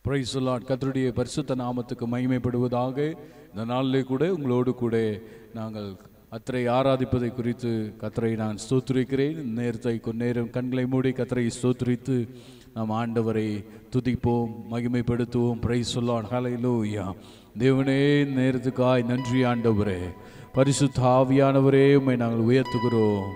Price கர்த்தருடைய பரிசுத்த நாமத்துக்கு மகிமைப்படுவதாக இந்த நாளிலே கூட உங்களோடு கூட நாங்கள் கத்தரை ஆராதிப்பதை குறித்து கத்தரை நான் ஸ்தோத்திரிக்கிறேன் நேரத்தை கொஞ்ச நேரம் கண்களை மூடி கத்தரை ஸ்தோத்திரித்து நாம் ஆண்டவரை துதிப்போம் மகிமைப்படுத்துவோம் பிரைஸ் சொல்லான் ஹalleluya தேவனே இந்த நேரத்துக்காய் நன்றி ஆண்டவரே பரிசுத்த ஆவியானவரே உம்மை நாங்கள் உயர்த்துகிறோம்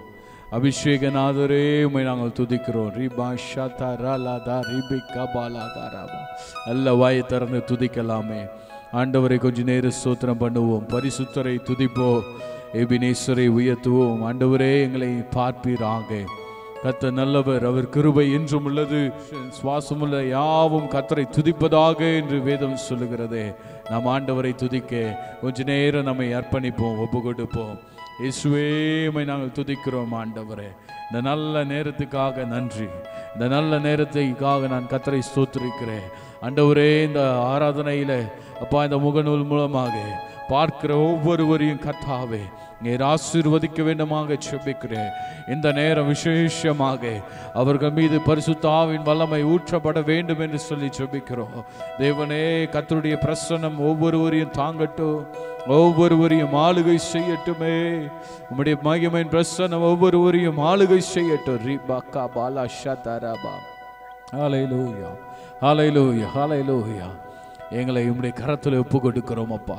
அபிஷேகநாதரே உம்மை நாங்கள் துதிக்கிறோம் ரிபா ஷாதா ராலாதா ரிபிகா பாலாதா ராபா நல்ல வாயை திறந்து துதிக்கலாமே ஆண்டவரை கொஞ்ச நேரம் ஸ்தோத்திரம் பண்ணுவோம் பரிசுத்தரை துதிப்போம் எபினேஸ்வரை உயர்த்துவோம் ஆண்டவரே எங்களை பார்ப்பீராக கத்த நல்லவர் அவர் கிருபை என்றும் உள்ளது சுவாசமுள்ள யாவும் கத்தரை துதிப்பதாக என்று வேதம் சொல்லுகிறதே நாம் ஆண்டவரை துதிக்க கொஞ்ச நேரம் நம்மை அர்ப்பணிப்போம் ஒப்பு கொடுப்போம் இயேசுவே உம்மை நாங்கள் துதிக்கிறோம் ஆண்டவரே இந்த நல்ல நேரத்துக்காக நன்றி இந்த நல்ல நேரத்துக்காக நான் கத்தரை ஸ்தோத்திரிக்கிறேன் ஆண்டவரே இந்த ஆராதனையில அப்பா இந்த முகநூல் மூலமாக பார்க்கிற ஒவ்வொருவரையும் கத்தாவே நீர் ஆசீர்வதிக்க வேண்டுமாக செபிக்கிறேன் இந்த நேரம் விசேஷமாக அவர்கள் மீது பரிசுத்தாவின் வல்லமை ஊற்றப்பட வேண்டும் என்று சொல்லி செபிக்கிறோம் தேவனே கத்தருடைய பிரசன்னம் ஒவ்வொருவரையும் தாங்கட்டும் ஒவ்வொருவரையும் ஆளுகை செய்யட்டுமே உம்முடைய மகிமையின் பிரசன்னம் ஒவ்வொருவரையும் ஆளுகை செய்யட்டும் ரிபாக்கா பாலா ஷதரபா ஹalleluya ஹalleluya ஹalleluya எங்களை உம்முடைய கரத்தில் ஒப்பு கொடுக்கிறோம் அப்பா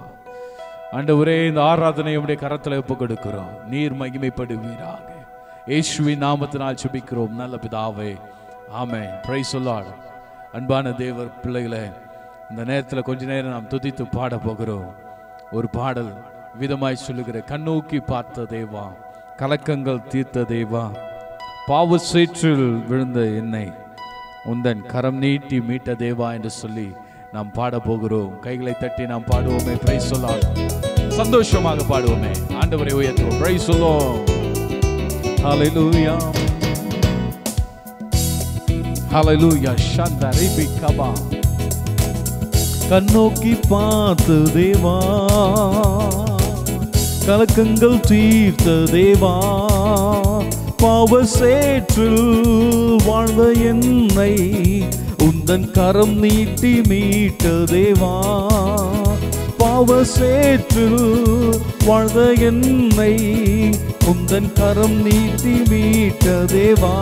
ஆண்டவரே இந்த ஆராதனை உம்முடைய கரத்தில் ஒப்பு கொடுக்கிறோம் நீர் மகிமைப்படுவீராக இயேசுவின் நாமத்தினால் சுபிக்கிறோம் நல்ல பிதாவே ஆமென் பிரைஸ் சொல்லாடு அன்பான தேவர் பிள்ளைகளே இந்த நேரத்தில் கொஞ்ச நேரம் நாம் துதித்து பாட போகிறோம் ஒரு பாடல் விதமாய் சொல்லுகிற கண்ணோக்கி பார்த்த தேவா கலக்கங்கள் தீர்த்த தேவா பாவ சேற்றில் விழுந்த என்னை உந்தன் கரம் நீட்டி மீட்ட தேவா என்று சொல்லி நாம் பாட போகிறோம் கைகளை தட்டி நாம் பாடுவோமே பிரைஸ் சொல்லாம் சந்தோஷமாக பாடுவோமே ஆண்டவரை உயர்த்துவோம் பிரைஸ் சொல்லுவோம் ஹalleluya ஹalleluya ஷந்த ரிபி கபா கண்ணோக்கி பார்த்து தேவா கலக்கங்கள் தீர்த்த தேவா பாவ சேற்றில் வாழ்ந்த என்னை உந்தன் கரம் நீட்டி மீட்ட தேவா பாவ சேற்றில் வாழ்ந்த என்னை உந்தன் கரம் நீட்டி மீட்ட தேவா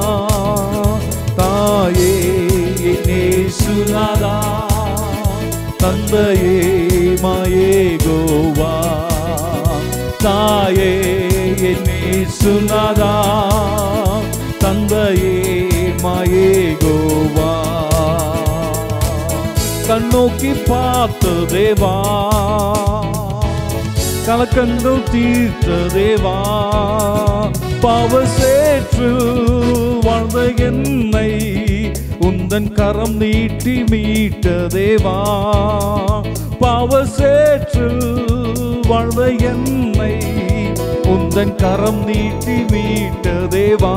தாயே என்னே சுனாதா தந்தையே மாயே கோவா தாயே என்னே சுனாதா தந்தையே மாயே கோவா கண்ணோக்கி பார்த்த தேவா கலக்கங்கள் தீர்த்த தேவா பாவ சேற்றில் வாழ்ந்த என்னை உந்தன் கரம் நீட்டி மீட்ட தேவா பாவ சேற்றில் வாழ்ந்த என்னை உந்தன் கரம் நீட்டி மீட்ட தேவா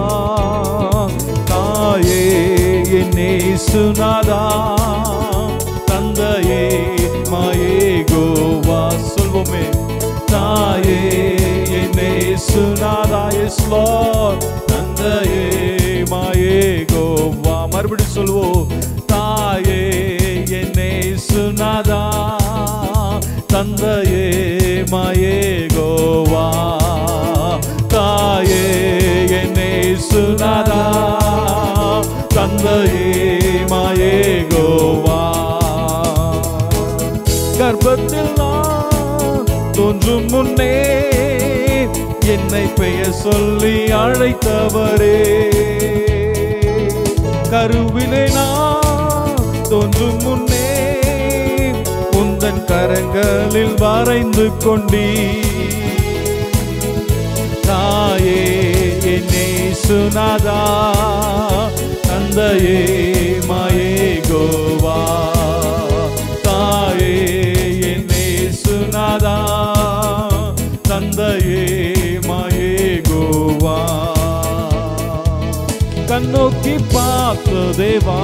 தாயே என்னே சுனாதா தந்தையே மாயே கோவா சொல்வோமே தாயே என்னே சுனாதா எஸ் லார்ட் தந்தையே மாயே கோவா மறுபடி சொல்வோம் தாயே என்னே சுனாதா தந்தையே மாயே கோவா தாயே என்னே சுனாதா தந்தையே மாயே கோவா கர்ப்பத்தில் நான் தோன்றும் முன்னே என்னை பெயர் சொல்லி அழைத்தவரே கருவிலே நான் தோன்றும் முன்னே உந்தன் கரங்களில் வரைந்து கொண்டீ தாயே என்னே சுனாதா தந்தையே மாயே கோவா தாயே என்னே சுனாதா தந்தையே மாயே கோவா கண்ணோக்கி பார்த்த தேவா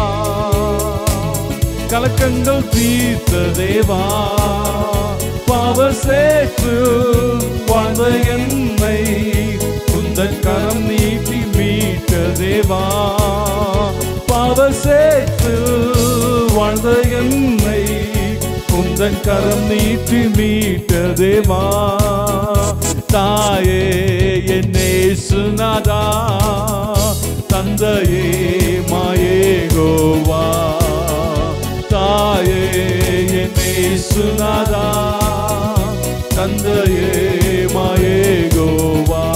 கலக்கங்கள் தீர்த்த தேவா பாவ சேற்று வாழ்ந்த என்னை உந்தன் கரம் நீட்டி மீட்ட தேவா பாவ சேர்த்து வாழ்ந்த என்னை உந்தன் கரம் நீட்டி மீட்ட தேவா தாயே என்னே சுனாதா தந்தையே மாயே கோவா தாயே என்னே சுனாதா தந்தையே மாயே கோவா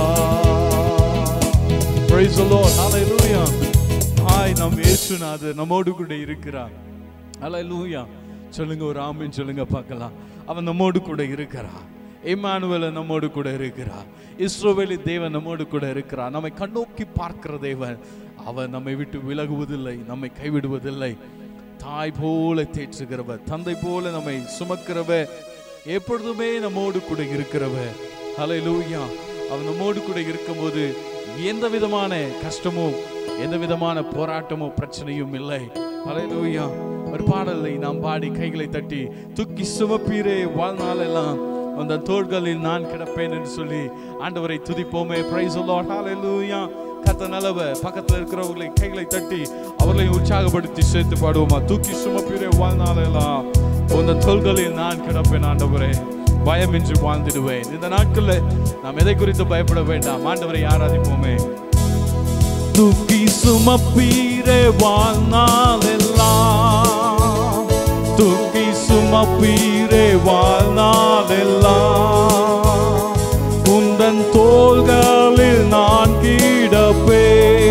Praise the Lord. Hallelujah. Hi நம் இயேசுநாதர் நம்மோடு கூட இருக்கிறார் ஹalleluya சொல்லுங்க ஒரு ஆமென் சொல்லுங்க பார்க்கலாம் அவன் நம்மோடு கூட இருக்கிறார் இம்மானுவேல நம்மோடு கூட இருக்கிறார் இஸ்ரோவேலி தேவன் நம்மோடு கூட இருக்கிறார் நம்மை கண்ணோக்கி பார்க்கிற தேவன் அவர் நம்மை விட்டு விலகுவதில்லை நம்மை கைவிடுவதில்லை தாய் போல தேற்றுகிறவர் தந்தை போல நம்மை சுமக்கிறவர் எப்பொழுதுமே நம்மோடு கூட இருக்கிறவர் ஹalleluya அவன் நம்மோடு கூட இருக்கும்போது எந்த விதமான கஷ்டமும் எந்த விதமான போராட்டமோ பிரச்சனையும் இல்லை ஹalleluya ஒரு பாடலை நாம் பாடி கைகளை தட்டி தூக்கி சுமப்பீரே வாழ்நாளெல்லாம் அந்த தோள்களில் நான் கிடப்பேன் என்று சொல்லி ஆண்டவரை துதிப்போமே பிரைஸ் லார்ட் ஹalleluya கத்த நல்லவ பக்கத்துல இருக்கிறவங்களை கைகளை தட்டி அவர்களை உற்சாகப்படுத்தி சேர்த்து பாடுவோமா தூக்கி சுமப்பீரே வாழ்நாளெல்லாம் உந்த தோள்களில் நான் கிடப்பேன் ஆண்டவரே பயமின்றி வாழ்ந்திடுவேன் இந்த நாட்கள்ல நாம் எதை குறித்து பயப்பட வேண்டாம் ஆண்டவரை ஆராதிப்போமே தூக்கி சுமப்பீரே வாழ்நாள் எல்லாம் தூக்கி சுமப்பீரே வாழ்நாள் எல்லாம் உந்தன் தோள்களில் நான் கிடப்பே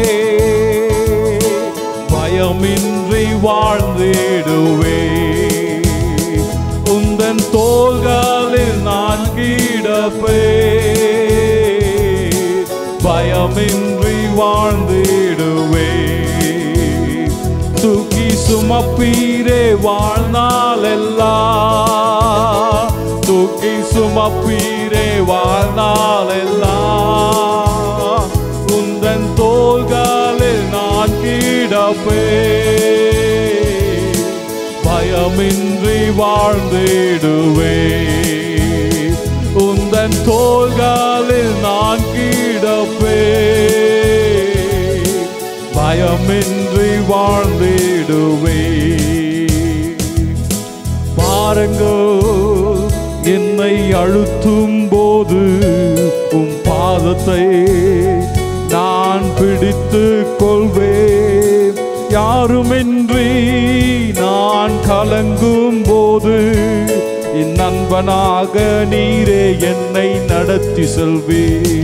பயமின்றி வாழ்ந்திடுவே உந்தன் தோள்களில் நான் கிடப்பே பயமின்றி வாழ்ந்திடுவே தூக்கி சுமப்பீரே வாழ்நாள் எல்லாம் தூக்கி சுமப்பீரே வாழ்நாள் எல்லாம் உந்தன் தோள்களில் நான் கிடப்பே பயமின்றி வாழ்ந்திடுவே உந்தன் தோள்களில் நான் கிடப்பே பயமின்றி வாழ்ந்திடுவே பாருங்கள் என்னை அழுத்தும் போது உம் பாதத்தை நான் பிடித்து கொள்வேன் யாருமின்றி நான் கலங்கும் போது என் நண்பனாக நீரே என்னை நடத்தி செல்வே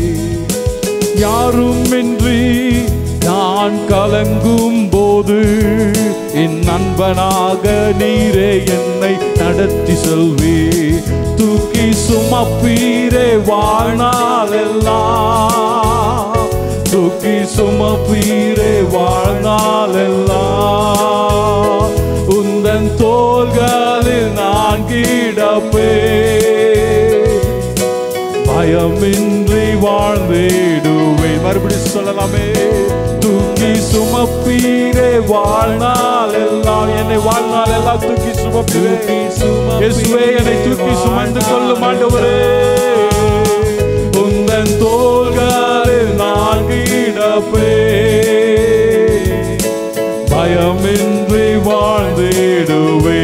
யாருமின்றி நான் கலங்கும் போது என் நண்பனாக நீரே என்னை நடத்தி செல்வே தூக்கி சுமப்பீரே வாழ்நாள் எல்லாம் தூக்கி சுமப்பீரே வாழ்நாள் எல்லாம் உந்தன் தோள்களில் நான் கிடப்பே பயமின்றி வாழ்ந்திடுவே மறுபடி சொல்லலாமே தூக்கி சுமப்பீரே வாழ்நாள் எல்லாம் என்னை வாழ்நாள் எல்லாம் தூக்கி சுமப்பீரே இயேசுவே என்னை தூக்கி சுமந்து கொள்ளும் ஆண்டவரே உந்தன் தோள்களில் நான் கிடப்பே பயமின்றி வாழ்ந்திடுவே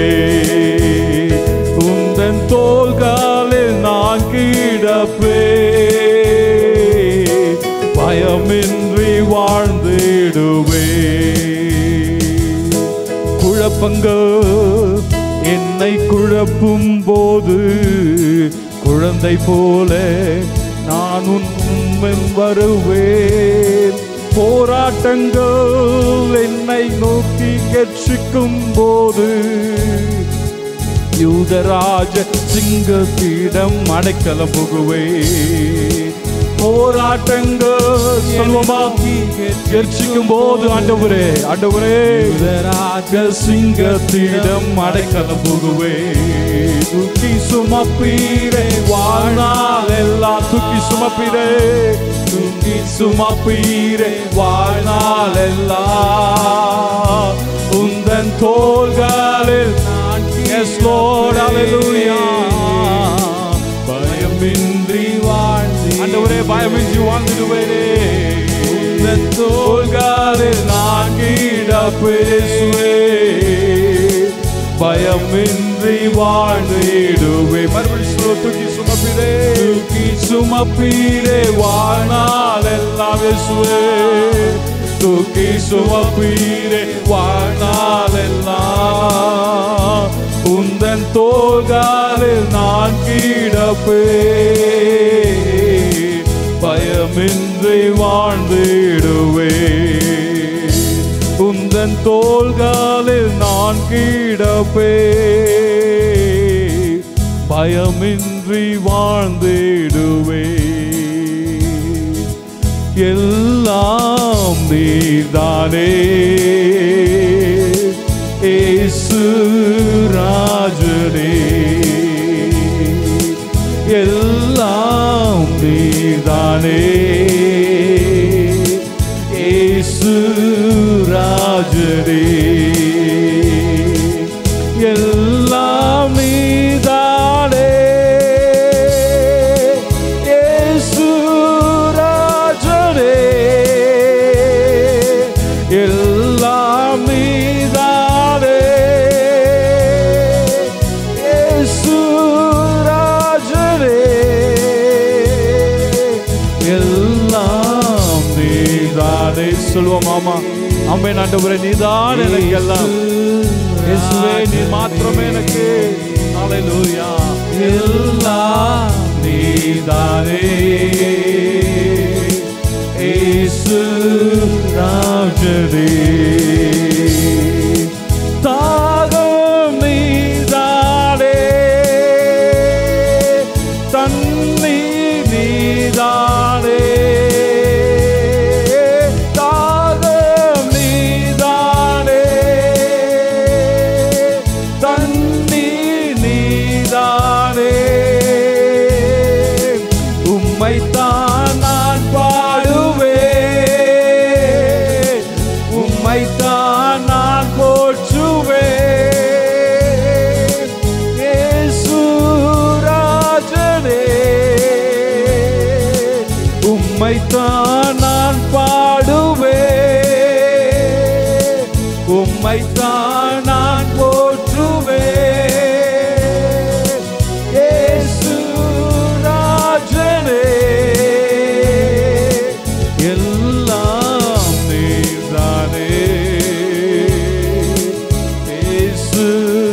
உந்தன் தோள்களில் நான் கிடப்பே பயமின்றி வாழ்ந்திடுவே குழப்பங்கள் என்னை குழப்பும் போது குழந்தை போல நான் உன் வருவேன் போராட்டங்கள் என்னை நோக்கி கெட்சிக்கும் போது யூதராஜ சிங்கத்திடம் அடைக்கலம் புகுவே போராட்டங்கள் சொல்வமாக்கி கெர்ச்சிக்கும் போது ஆண்டவரே ஆண்டவரே யூதராஜ சிங்கத்திடம் அடைக்கலம் புகுவே தூக்கி சுமப்பீரே வாழ்நாள் எல்லாம் தூக்கி சுமப்பீரே தூக்கி சுமப்பீரே வாழ்நாள் எல்லாம் உந்தன் தோள்களில் நான் எஸ் லோர்ட் ஹalleluya பயமின்றி வாழ்ந்து ஆண்டவரே பயமின்றி வாழ்ந்திடுவேனே உந்தன் தோள்களில் நான் கிட கிடப்பேசுவே பயமின்றி வாழ்ந்திடுவே மறுபடி சொல்ல தூக்கி சுமப்பிரே தூக்கி சுமப்பீரே வாழ்நாள் எல்லாம் இயேசுவே தூக்கி சுமப்பீரே வாழ்நாள் எல்லாம் உந்தன் தோள்காலில் நான் கிடப்பே பயமின்றி வாழ்ந்திடுவே உந்தன் தோள்காலில் நான் கிடப்பே பயமின்றி வாழ்ந்திடுவே எல்லாம் நீதானே ஏசு ராஜனே எல்லாம் நீதானே ஏசு ராஜனே எல்லாம் நீதானே ஏசு ராஜனே எல்லாம் நீதானே ஏசு ராஜனே எல்லாம் நீதானே சொல்லுவோம் மாமா அம்மே நாண்டவரே நீதான் எனக்கு எல்லாம் இயேசுவே நீ மாத்திரமே எனக்கு ஹalleluya எல்லாம் நீதானே இயேசு ராஜனே தாகம் நீதானே தண்ணீர் நீதானே தாகம் நீதானே தண்ணீர் நீதானே உம்மைத்தான் நான் பாடுவேன் உம்மைத்தான் நான் போற்றுவேன் இயேசு ராஜனே உம்மைத்தான் நான் பாடுவேன் உம்மைத்தான் நான் போற்றுவேன் இயேசு ராஜனே எல்லாம் நீதானே இயேசு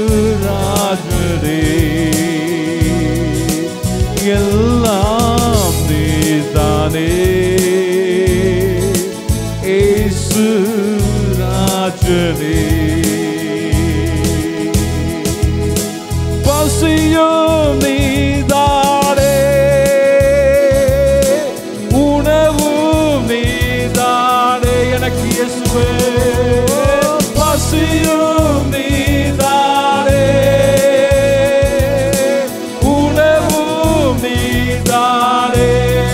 ராஜனே எல்லாம் நீதானே இயேசு ராஜனே பசியும் நீதானே உணவும் நீதானே எனக்கு இயேசுவே பசியும் நீதானே உணவும் நீதானே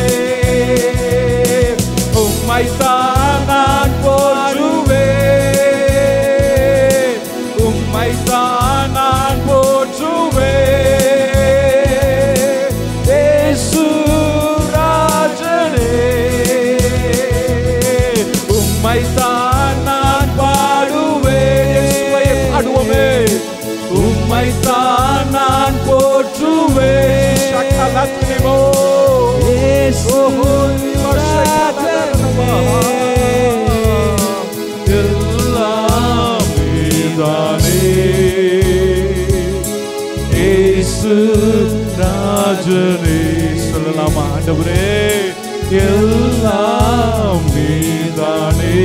உம்மைத்தான் நான் போற்றுவேன் உம்மைத்தான் நான் போற்றுவேன் இயேசு ராஜனே உம்மைத்தான் நான் பாடுவேன் இயேசுவை பாடுவோமே உம்மைத்தான் நான் போற்றுவேன் சகலத்தினிமோ இயேசு எல்லாம் நீதானே இயேசு ராஜனே சொல்லலாமா ஆண்டவரே எல்லாம் நீதானே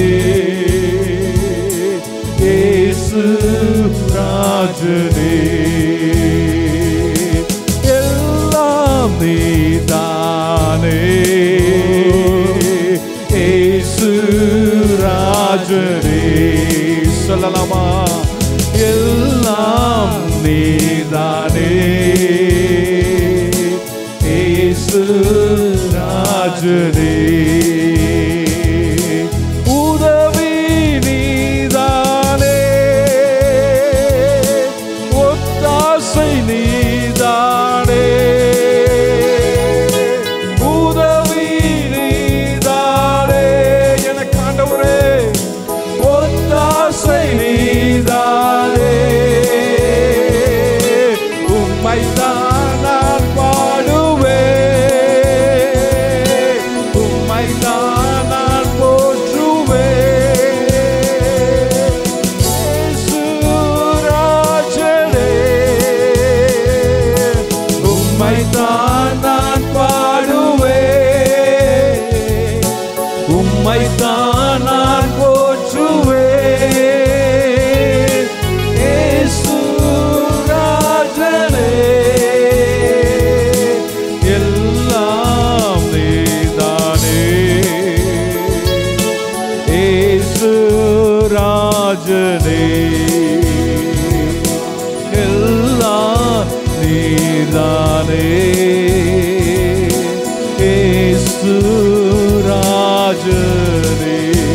இயேசு ராஜனே எல்லாம் நீதானே இயேசு ராஜனே சொல்லலாமா எல்லாம் நீதானே இயேசு ராஜனே உதவி நீதானே நீர்தானே இயேசு ராஜனே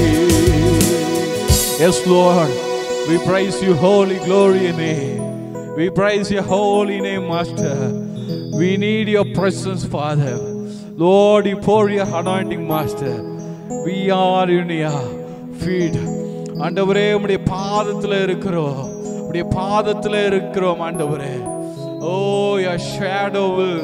Yes, Lord, we praise you, holy glory name. We praise your holy name, Master. We need your presence, Father. Lord, you pour your anointing, Master. We are in your feet. ஆண்டவரே உம்முடைய பாதத்தில் இருக்கிறோம் உம்முடைய பாதத்தில் இருக்கிறோம் ஆண்டவரே ஓ your shadow will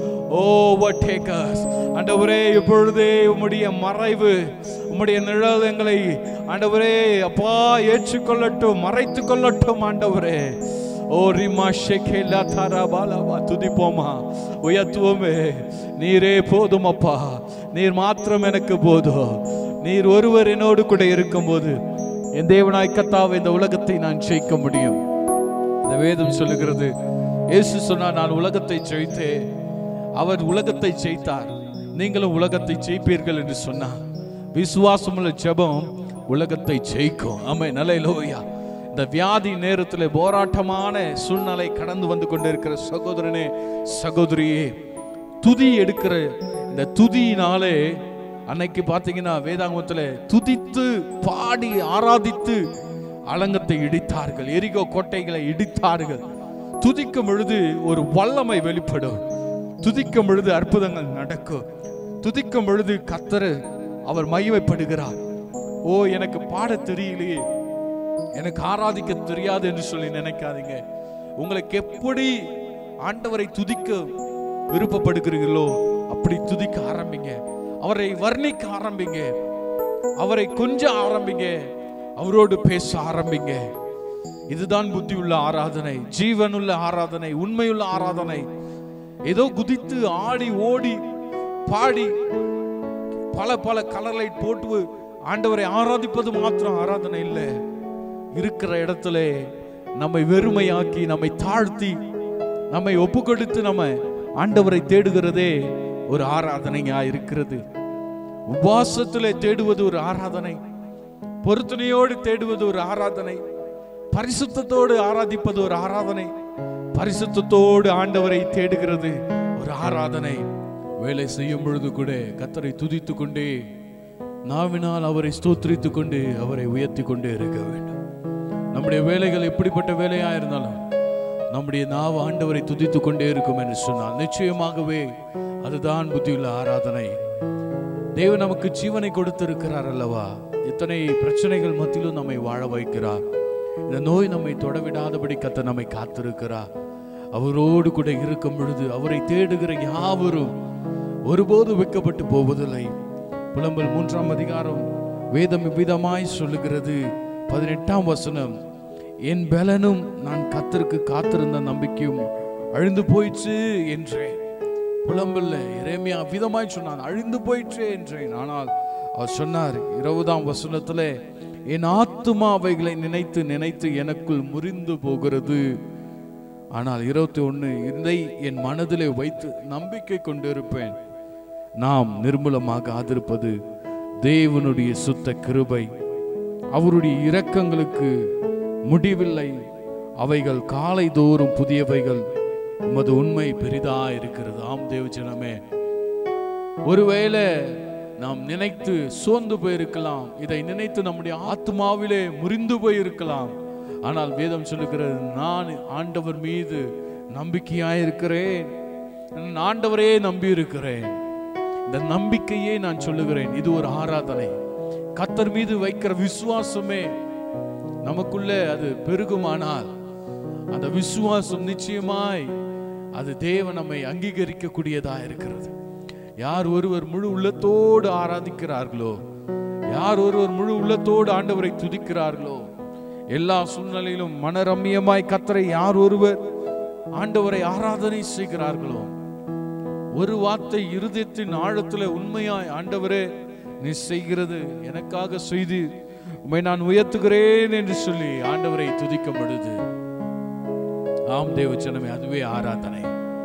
overtake us ஆண்டவரே இப்பொழுதே உம்முடைய மறைவு உம்முடைய நிழல் எங்களை ஆண்டவரே அப்பா ஏற்றுக்கொள்ளட்டும் மறைத்து கொள்ளட்டும் ஆண்டவரே ஓ ரிமா ஷெகேலா தாராபாலாபா துதிப்போமா உயர்த்துவோமே நீரே போதும் அப்பா நீர் மாத்திரம் எனக்கு போதும் நீர் ஒருவர் என்னோடு கூட இருக்கும்போது என் தேவனாய் கத்தாவை இந்த உலகத்தை நான் ஜெயிக்க முடியும் இந்த வேதம் சொல்லுகிறது இயேசு சொன்னார் நான் உலகத்தை ஜெயித்தேன் அவர் உலகத்தை ஜெயித்தார் நீங்களும் உலகத்தை ஜெயிப்பீர்கள் என்று சொன்னார் விசுவாசமுள்ள ஜெபம் உலகத்தை ஜெயிக்கும் ஆமை நல்ல இந்த வியாதி நேரத்தில் போராட்டமான சூழ்நிலை கடந்து வந்து கொண்டிருக்கிற சகோதரனே சகோதரியே துதி எடுக்கிற இந்த துதியினாலே அன்னைக்கு பார்த்தீங்கன்னா வேதாங்கத்தில் துதித்து பாடி ஆராதித்து அலங்கத்தை இடித்தார்கள் எரிகோ கோட்டைகளை இடித்தார்கள் துதிக்கும் பொழுது ஒரு வல்லமை வெளிப்படும் துதிக்கும் பொழுது அற்புதங்கள் நடக்கும் துதிக்கும் பொழுது கத்தர் அவர் மகிமைப்படுகிறார் ஓ எனக்கு பாட தெரியலையே எனக்கு ஆராதிக்க தெரியாது என்று சொல்லி நினைக்காதீங்க உங்களுக்கு எப்படி ஆண்டவரை துதிக்க விருப்பப்படுகிறீர்களோ அப்படி துதிக்க ஆரம்பிங்க அவரை வர்ணிக்க ஆரம்பிங்க அவரை கொஞ்ச ஆரம்பிங்க அவரோடு பேச ஆரம்பிங்க இதுதான் புத்தியுள்ள ஆராதனை ஜீவனுள்ள ஆராதனை உண்மையுள்ள ஆராதனை ஏதோ குதித்து ஆடி ஓடி பாடி பல பல கலர் லைட் போட்டு ஆண்டவரை ஆராதிப்பது மாத்திரம் ஆராதனை இல்லை இருக்கிற இடத்துல நம்மை வெறுமையாக்கி நம்மை தாழ்த்தி நம்மை ஒப்பு கொடுத்து நம்ம ஆண்டவரை தேடுகிறதே ஒரு ஆராதனையா இருக்கிறது உபாசத்திலே தேடுவது ஒரு ஆராதனை பொருத்தனையோடு தேடுவது ஒரு ஆராதனை பரிசுத்தத்தோடு ஆராதிப்பது ஒரு ஆராதனை பரிசுத்தத்தோடு ஆண்டவரை தேடுகிறது ஒரு ஆராதனை வேலை செய்யும் பொழுது கூட கத்தரை துதித்து கொண்டே நாவினால் அவரை ஸ்தோத்திரித்து கொண்டு அவரை உயர்த்தி கொண்டே இருக்க வேண்டும் நம்முடைய வேலைகள் எப்படிப்பட்ட வேலையா இருந்தாலும் நம்முடைய நாவு ஆண்டவரை துதித்து கொண்டே இருக்கும் என்று சொன்னால் நிச்சயமாகவே அதுதான் புத்தியுள்ள ஆராதனை தேவன் நமக்கு ஜீவனை கொடுத்திருக்கிறார் அல்லவா இத்தனை பிரச்சனைகள் மத்தியிலும் நம்மை வாழ வைக்கிறார் இந்த நோய் நம்மை தொடவிடாதபடி கத்த நம்மை காத்திருக்கிறார் அவரோடு கூட இருக்கும் பொழுது அவரை தேடுகிற யாவரும் ஒருபோது வைக்கப்பட்டு போவதில்லை புலம்பல் மூன்றாம் அதிகாரம் வேதம் இவ்விதமாய் சொல்லுகிறது பதினெட்டாம் வசனம் என் பலனும் நான் கத்தருக்கு காத்திருந்த நம்பிக்கையும் அழிந்து போயிற்று என்றேன் புலம்பல்ல இறைமையா விதமாய் சொன்னான் அழிந்து போயிற்றே என்றேன் ஆனால் அவர் சொன்னார் இருபதாம் வசனத்துல என் ஆத்துமா அவைகளை நினைத்து நினைத்து எனக்குள் முறிந்து போகிறது ஆனால் இருபத்தி ஒன்று இதை என் மனதிலே வைத்து நம்பிக்கை கொண்டிருப்பேன் நாம் நிர்மூலமாக ஆதிருப்பது தேவனுடைய சுத்த கிருபை அவருடைய இரக்கங்களுக்கு முடிவில்லை அவைகள் காலை தோறும் புதியவைகள் உமது உண்மை பெரிதா இருக்கிறது ஆம் தேவஜனமே ஒருவேளை நாம் நினைத்து சோர்ந்து போயிருக்கலாம் இதை நினைத்து நம்முடைய ஆத்மாவிலே முறிந்து போயிருக்கலாம் ஆனால் வேதம் சொல்லுகிறது நான் ஆண்டவர் மீது நம்பிக்கையாயிருக்கிறேன் நான் ஆண்டவரே நம்பி இருக்கிறேன் இந்த நம்பிக்கையே நான் சொல்லுகிறேன் இது ஒரு ஆராதனை கத்தர் மீது வைக்கிற விசுவாசமே நமக்குள்ள அது பெருகுமானால் அந்த விசுவாசம் நிச்சயமாய் அது தேவன் நம்மை அங்கீகரிக்கக்கூடியதா இருக்கிறது யார் ஒருவர் முழு உள்ளத்தோடு ஆராதிக்கிறார்களோ யார் ஒருவர் முழு உள்ளத்தோடு ஆண்டவரை துதிக்கிறார்களோ எல்லா சூழ்நிலையிலும் மனரம்யமாய் கத்தரை யார் ஒருவர் ஆண்டவரை ஆராதனை செய்கிறார்களோ ஒரு வார்த்தை இருதயத்தின் ஆழத்துல உண்மையாய் ஆண்டவரே நீ செய்கிறது எனக்காக செய்து உம்மை நான் உயர்த்துகிறேன் என்று சொல்லி ஆண்டவரை துதிக்கும் பொழுது ஆம் தேவச்சனமே அதுவே ஆராதனை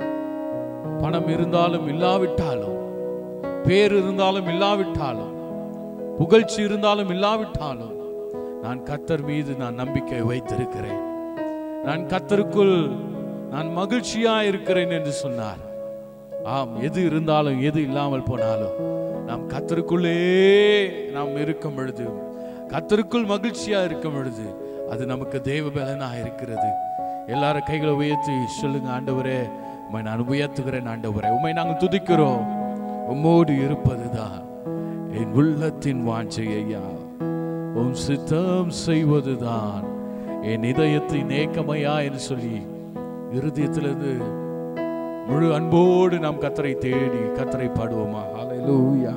பணம் இருந்தாலும் இல்லாவிட்டாலும் பேர் இருந்தாலும் இல்லாவிட்டாலும் புகழ்ச்சி இருந்தாலும் இல்லாவிட்டாலும் நான் கத்தர் மீது நான் நம்பிக்கை வைத்திருக்கிறேன் நான் கத்தருக்குள் நான் மகிழ்ச்சியா இருக்கிறேன் என்று சொன்னார் ஆம் எது இருந்தாலும் எது இல்லாமல் போனாலும் நாம் கத்தருக்குள்ளே நாம் இருக்கும் பொழுது கத்தருக்குள் மகிழ்ச்சியா இருக்கும் பொழுது அது நமக்கு தேவ பலனா இருக்கிறது எல்லாரும் கைகளை உயர்த்தி சொல்லுங்க ஆண்டவரே உம்மை நான் உயர்த்துகிறேன் ஆண்டவரே உம்மை நாங்கள் துதிக்கிறோம் உம்மோடு இருப்பதுதான் என் உள்ளத்தின் வாஞ்சை ஐயா உம் சித்தம் செய்வதுதான் என் இதயத்தின் ஏக்கமையா என்று சொல்லி இருதயத்திலிருந்து முழு அன்போடு நாம் கத்தரை தேடி கத்தரை பாடுவோமா ஹalleluya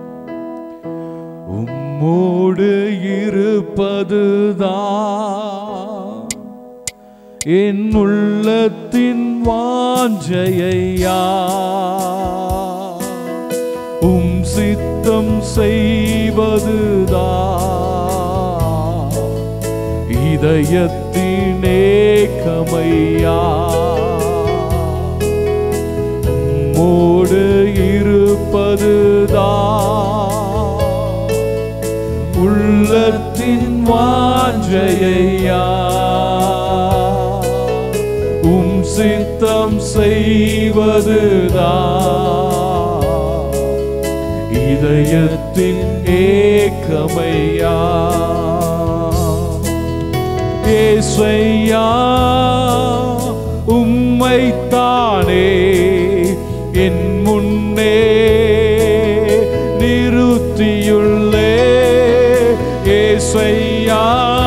உம்மோடு இருப்பதுதான் என் உள்ளத்தின் வாஞ்சையா உம் சித்தம் செய்வதுதான் இதயத்தின் ஏக்கமையா உம்மோடு இருப்பதுதான் உள்ளத்தின் வாஞ்சையா உம் சித்தம் செய்வதுதான் இதயத்தின் ஏக்கமையா ஏசையா உம்மைத்தானே என் முன்னே நிறுத்தியுள்ளே ஏசையா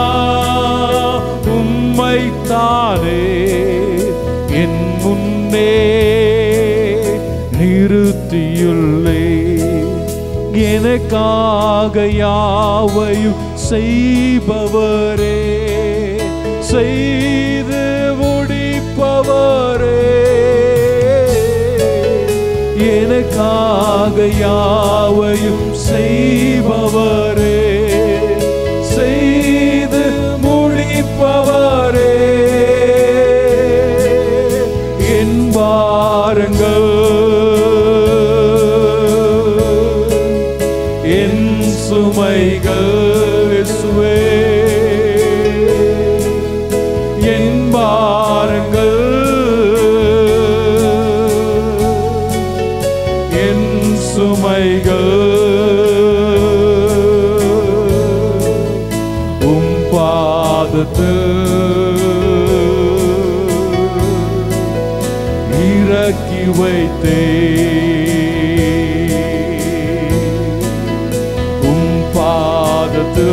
உம்மைத்தானே என் முன்னே நிறுத்தியுள்ளே எனக்காக யாவையும் செய்பவரே செய்து முடிப்பவரே எனக்காக யாவையும் செய்பவரே செய்து முடிப்பவரே என் பாரங்கள் என் சுமைகள் இயேசுவே என் பாரங்கள் என் சுமைகள் உம் பாதத்து இறக்கி வைத்தே உம் பாதத்து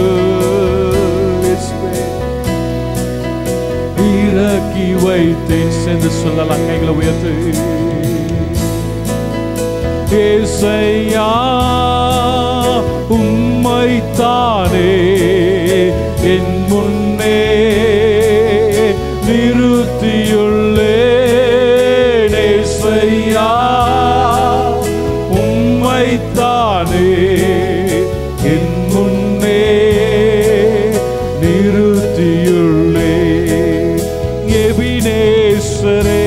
இறக்கி வைத்தேன் சென்று சொல்லலாம் கைகளை உயர்த்து ஏசையா உம்மைத்தானே என் முன்னே நிறுத்தியுள்ளே ஏசையா உம்மைத்தானே என் முன்னே நிறுத்தியுள்ளே எபினேஸ்வரே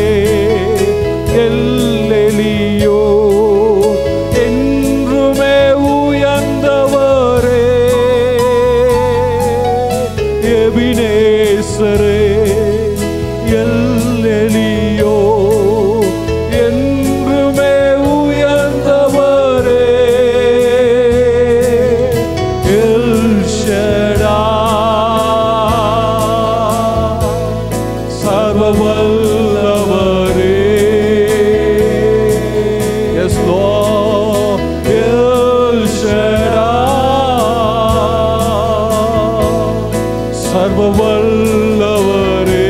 எல்லெலியோ என்றுமே உயர்ந்தவரே எபினேஸ்வரே எல்லெலியோ என்றுமே உயர்ந்தவரே எல் ஷடா சர்வவல்லவரே எஸ் Lord எல் ஷடா சர்வவல்லவரே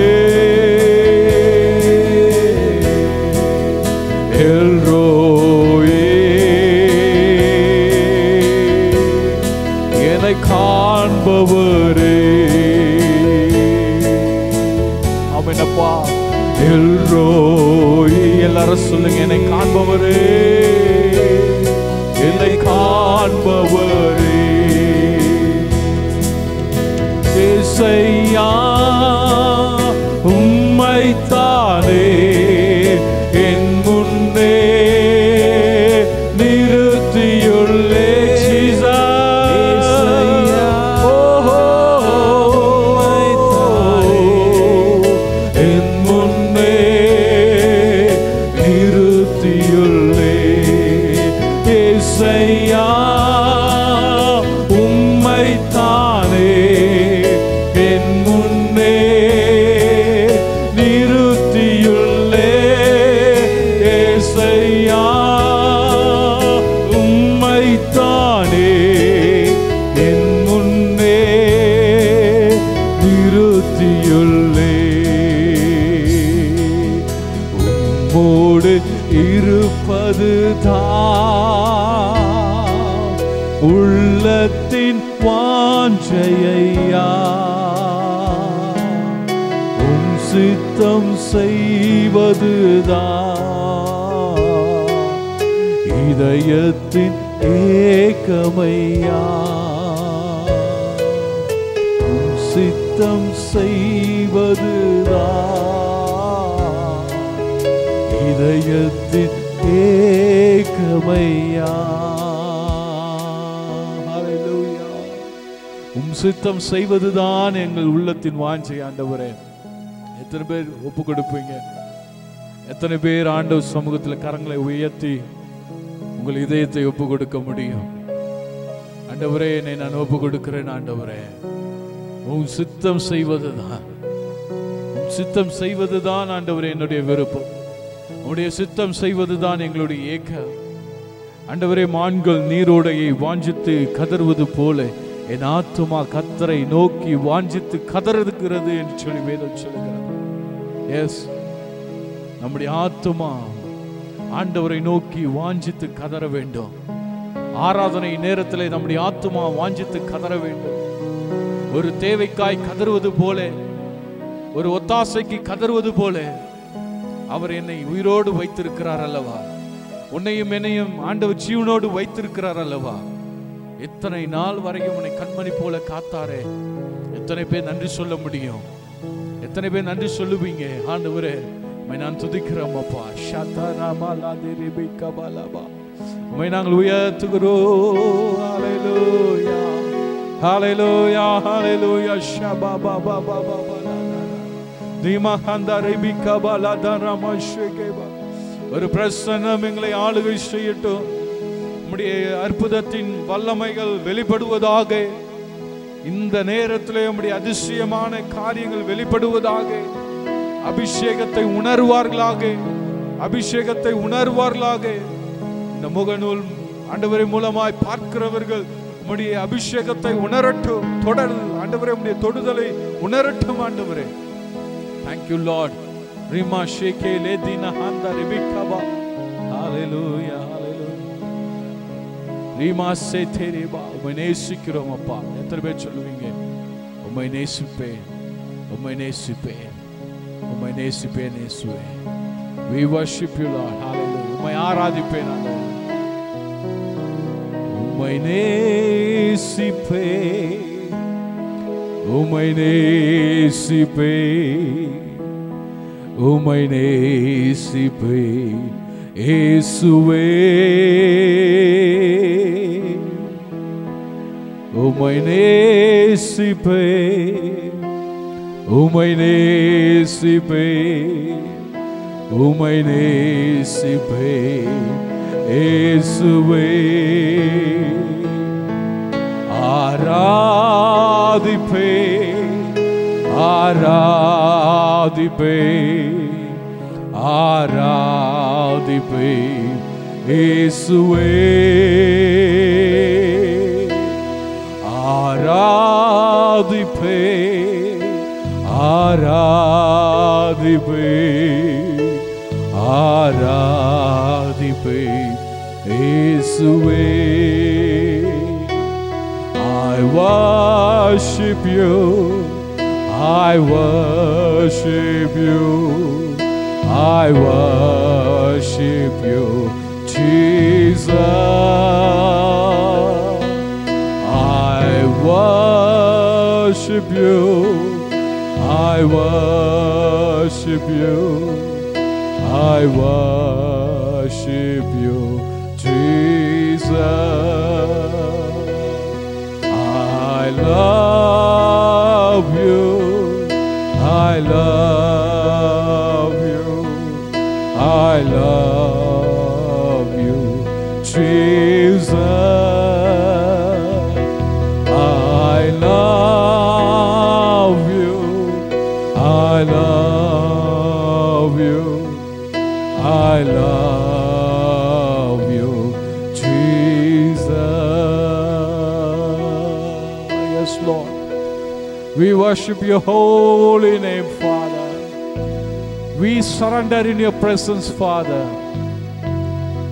எல் ரோயே என்னை காண்பவரே அவனப்பா எல்ரோய் எல்லாரும் சொல்லுங்க என்னை காண்பவரே என்னை காண்பவரே இசையா உம்மைத்தானே என் முன்னே நிறுத்தியுள்ளே Jesus. ஓஹோ, என் முன்னே இருப்பதுதான் உள்ளத்தின் வாஞ்சையா உம் சித்தம் செய்வதுதான் இதயத்தின் ஏக்கமையா உம் சித்தம் செய்வதுதான் இதயத்தின் ஏக்கமையா ஹalleluya உம் சித்தம் செய்வதுதான் எங்கள் உள்ளத்தின் வாஞ்சை ஆண்டவரே எத்தனை பேர் ஒப்பு கொடுப்பீங்க எத்தனை பேர் ஆண்டவர் சமூகத்தில் கரங்களை உயர்த்தி உங்கள் இதயத்தை ஒப்பு கொடுக்க முடியும் ஆண்டவரே என்னை நான் ஒப்பு கொடுக்கிறேன் ஆண்டவரே உன் சித்தம் செய்வதுதான் உம் சித்தம் செய்வதுதான் ஆண்டவரே என்னுடைய விருப்பம் உம்முடைய சித்தம் செய்வதுதான் எங்களுடைய ஏக்கம் ஆண்டவரே மான்கள் நீரோடையை வாஞ்சித்து கதறுவது போல என் ஆத்துமா கத்தரை நோக்கி வாஞ்சித்து கதறுகிறது என்று சொல்லி வேதம் சொல்லுகிறார் எஸ் நம்முடைய ஆத்துமா ஆண்டவரை நோக்கி வாஞ்சித்து கதற வேண்டும் ஆராதனை நேரத்திலே நம்முடைய ஆத்துமா வாஞ்சித்து கதற வேண்டும் ஒரு தேவைக்காய் கதறுவது போல ஒரு ஒத்தாசைக்கு கதறுவது போல அவர் என்னை உயிரோடு வைத்திருக்கிறார் அல்லவா உன்னையும் என்னையும் ஆண்டவர் ஜீவனோடு வைத்திருக்கிறார் அல்லவா எத்தனை நாள் வரையும் உன்னை கண்மணி போல காத்தாரே எத்தனை பேர் நன்றி சொல்ல முடியும் எத்தனை பேர் நன்றி சொல்லுவீங்க ஆண்டவரே உம்மை நான் துதிக்கிறோம் அப்பா ஷதரமலதிரிபி கபலபா உம்மை நாங்கள் உயர்த்துகிறோம் ஹalleluya ஹalleluya ஹalleluya ஷபபபபபபலா தீமகந்தரிபி கபலதரமஷகேபா ஒரு பிரசன்னம் எங்களை ஆளுகை செய்யட்டும் உம்முடைய அற்புதத்தின் வல்லமைகள் வெளிப்படுவதாக இந்த நேரத்திலே உம்முடைய அதிசயமான காரியங்கள் வெளிப்படுவதாக அபிஷேகத்தை உணர்வார்களாக அபிஷேகத்தை உணர்வார்களாக இந்த முகநூல் ஆண்டவரை மூலமாய் பார்க்கிறவர்கள் உம்முடைய அபிஷேகத்தை உணரட்டும் தொடர் ஆண்டவரே உம்முடைய தொடுதலை உணரட்டும் ஆண்டவரே தேங்க்யூ லார்ட் ரிமா ஷேகே லேதினா ஹாந்தா ரிபிகபா ஹalleluya ஹalleluya ரீமா சேத்தேரிபா உம்மை நேசிக்கிறோம் அப்பா எத்தனை பேர் சொல்லுவீங்க உம்மை நேசிப்பேன் உம்மை நேசிப்பேன் உம்மை நேசிப்பேன் இயேசுவே we worship you lord hallelujah உம்மை ஆராதிப்பேன் ஆண்டவரே உம்மை நேசிப்பேன் உம்மை நேசிப்பேன் உம்மை நேசிப்பேன் இயேசுவே உம்மை நேசிப்பேன் உம்மை நேசிப்பேன் உம்மை நேசிப்பேன் இயேசுவே ஆராதிப்பேன் ஆராதிப்பேன் ஆராதிப்பேன் இயேசுவே ஆராதிப்பேன் ஆராதிப்பேன் ஆராதிப்பேன் இயேசுவே I worship you. I worship you. I worship you, Jesus. I worship you. I worship you. I worship you, Jesus. I love you. I love you. I love you, Jesus. I love you. I love you. I love you, Jesus. Yes, Lord. We worship your holy name, Father. We surrender in your presence, Father.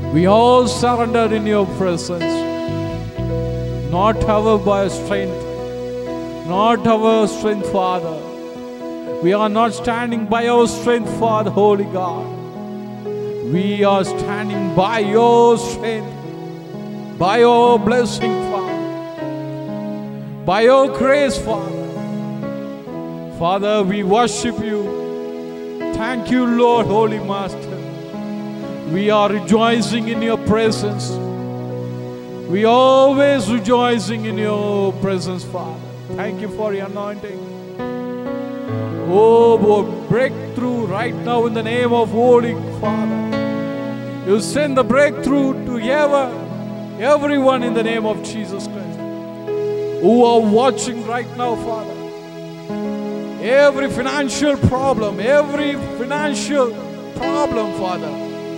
We all surrender in your presence. Not our by strength, not our strength, Father. We are not standing by our strength, Father, Holy God. We are standing by your strength, by your blessing, Father, by your grace, Father. Father, we worship you. Thank you, Lord, Holy Master. We are rejoicing in your presence. We always rejoicing in your presence, Father. Thank you for your anointing. Oh, Lord, breakthrough right now in the name of Holy Father. You send the breakthrough to ever, everyone in the name of Jesus Christ who are watching right now, Father. Every financial problem, every financial problem, Father.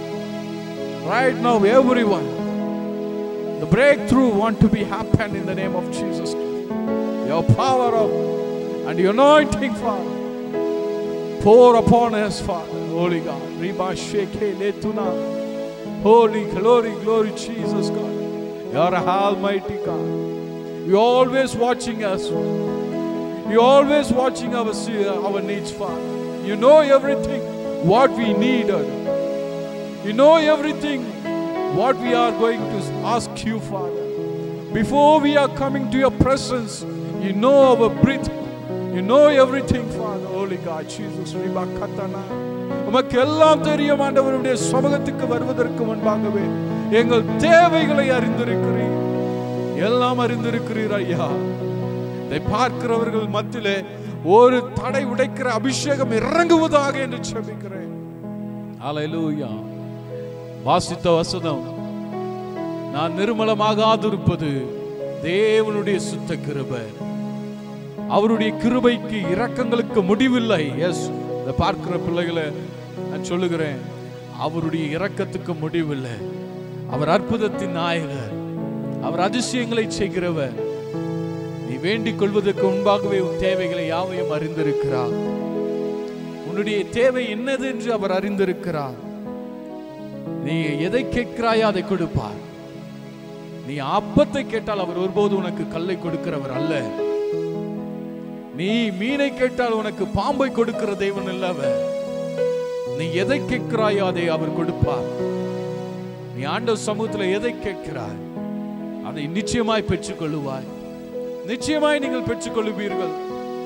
Right now, everyone, the breakthrough want to be happen in the name of Jesus Christ. Your power of and your anointing, Father. Pour upon us, Father, Holy God. Riba sheke letuna. Holy glory, glory, Jesus God. You are Almighty God. You're always watching us. You're always watching our, our needs, Father. You know everything what we need. You know everything what we are going to ask you, Father. Before we are coming to your presence, you know our breath. You know everything, Father. Holy God, Jesus. Riba katana. உமக்கு எல்லாம் தெரியும் ஆண்டவருடைய சமூகத்துக்கு வருவதற்கு முன்பாகவே எங்கள் தேவைகளை அறிந்திருக்கிறீர் எல்லாம் அறிந்திருக்கிறீர் ஐயா இதை பார்க்கிறவர்கள் மத்தியிலே ஒரு தடை உடைக்கிற அபிஷேகம் இறங்குவதாக என்று செபிக்கிறேன் ஹalleluya வாசித்த வசனம் நான் நிர்மலமாகாதிருப்பது தேவனுடைய சுத்த கிருபை அவருடைய கிருபைக்கு இரக்கங்களுக்கு முடிவில்லை எஸ் இதை பார்க்கிற பிள்ளைகளை நான் சொல்லுகிறேன் அவருடைய இரக்கத்துக்கு முடிவில்லை அவர் அற்புதத்தின் நாயகர் அவர் அதிசயங்களை செய்கிறவர் நீ வேண்டிக் கொள்வதற்கு முன்பாகவே உன் தேவைகளை யாவையும் அறிந்திருக்கிறார் உன்னுடைய தேவை என்னது என்று அவர் அறிந்திருக்கிறார் நீ எதை கேட்கிறாயோ அதை கொடுப்பார் நீ அப்பத்தை கேட்டால் அவர் ஒருபோது உனக்கு கல்லை கொடுக்கிறவர் அல்ல நீ மீனை கேட்டால் உனக்கு பாம்பை கொடுக்கிற தெய்வன் அல்ல அவர் நீ எதை கேட்கிறாயோ அதை அவர் கொடுப்பார் நீ ஆண்டவர் சமூகத்துல எதை கேட்கிறாய் அதை நிச்சயமாய் பெற்றுக்கொள்ளுவாய் நிச்சயமாய் நீங்கள் பெற்றுக்கொள்ளுவீர்கள்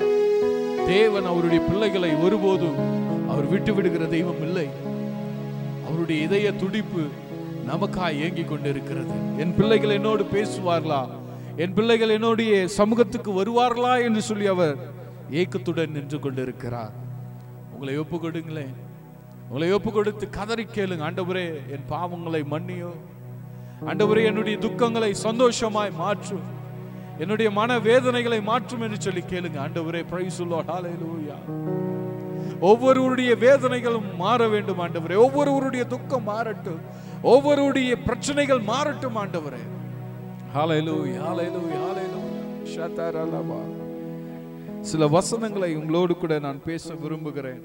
தேவன் அவருடைய பிள்ளைகளை ஒருபோதும் அவர் விட்டு விடுகிற தெய்வம் இல்லை அவருடைய இதய துடிப்பு நமக்காய் ஏங்கிக் கொண்டிருக்கிறது என் பிள்ளைகள் என்னோடு பேசுவார்களா என் பிள்ளைகள் என்னுடைய சமூகத்துக்கு வருவார்களா என்று சொல்லி அவர் ஏக்கத்துடன் நின்று கொண்டிருக்கிறார் உங்களை ஒப்பு கொடுங்களேன் உங்களை ஒப்பு கொடுத்து கதறி கேளுங்க ஆண்டவரே என் பாவங்களை மன்னியோ ஆண்டவரே என்னுடைய துக்கங்களை சந்தோஷமாய் மாற்றும் என்னுடைய மன வேதனைகளை மாற்றும் என்று சொல்லி கேளுங்க ஆண்டவரே பிரைஸ் ஹalleluya ஒவ்வொருவருடைய வேதனைகளும் மாற வேண்டும் ஆண்டவரே ஒவ்வொருவருடைய துக்கம் மாறட்டும் ஒவ்வொருவருடைய பிரச்சனைகள் மாறட்டும் ஆண்டவரே ஹalleluya ஹalleluya ஹalleluya ஷதரலபா சில வசனங்களை உங்களோடு கூட நான் பேச விரும்புகிறேன்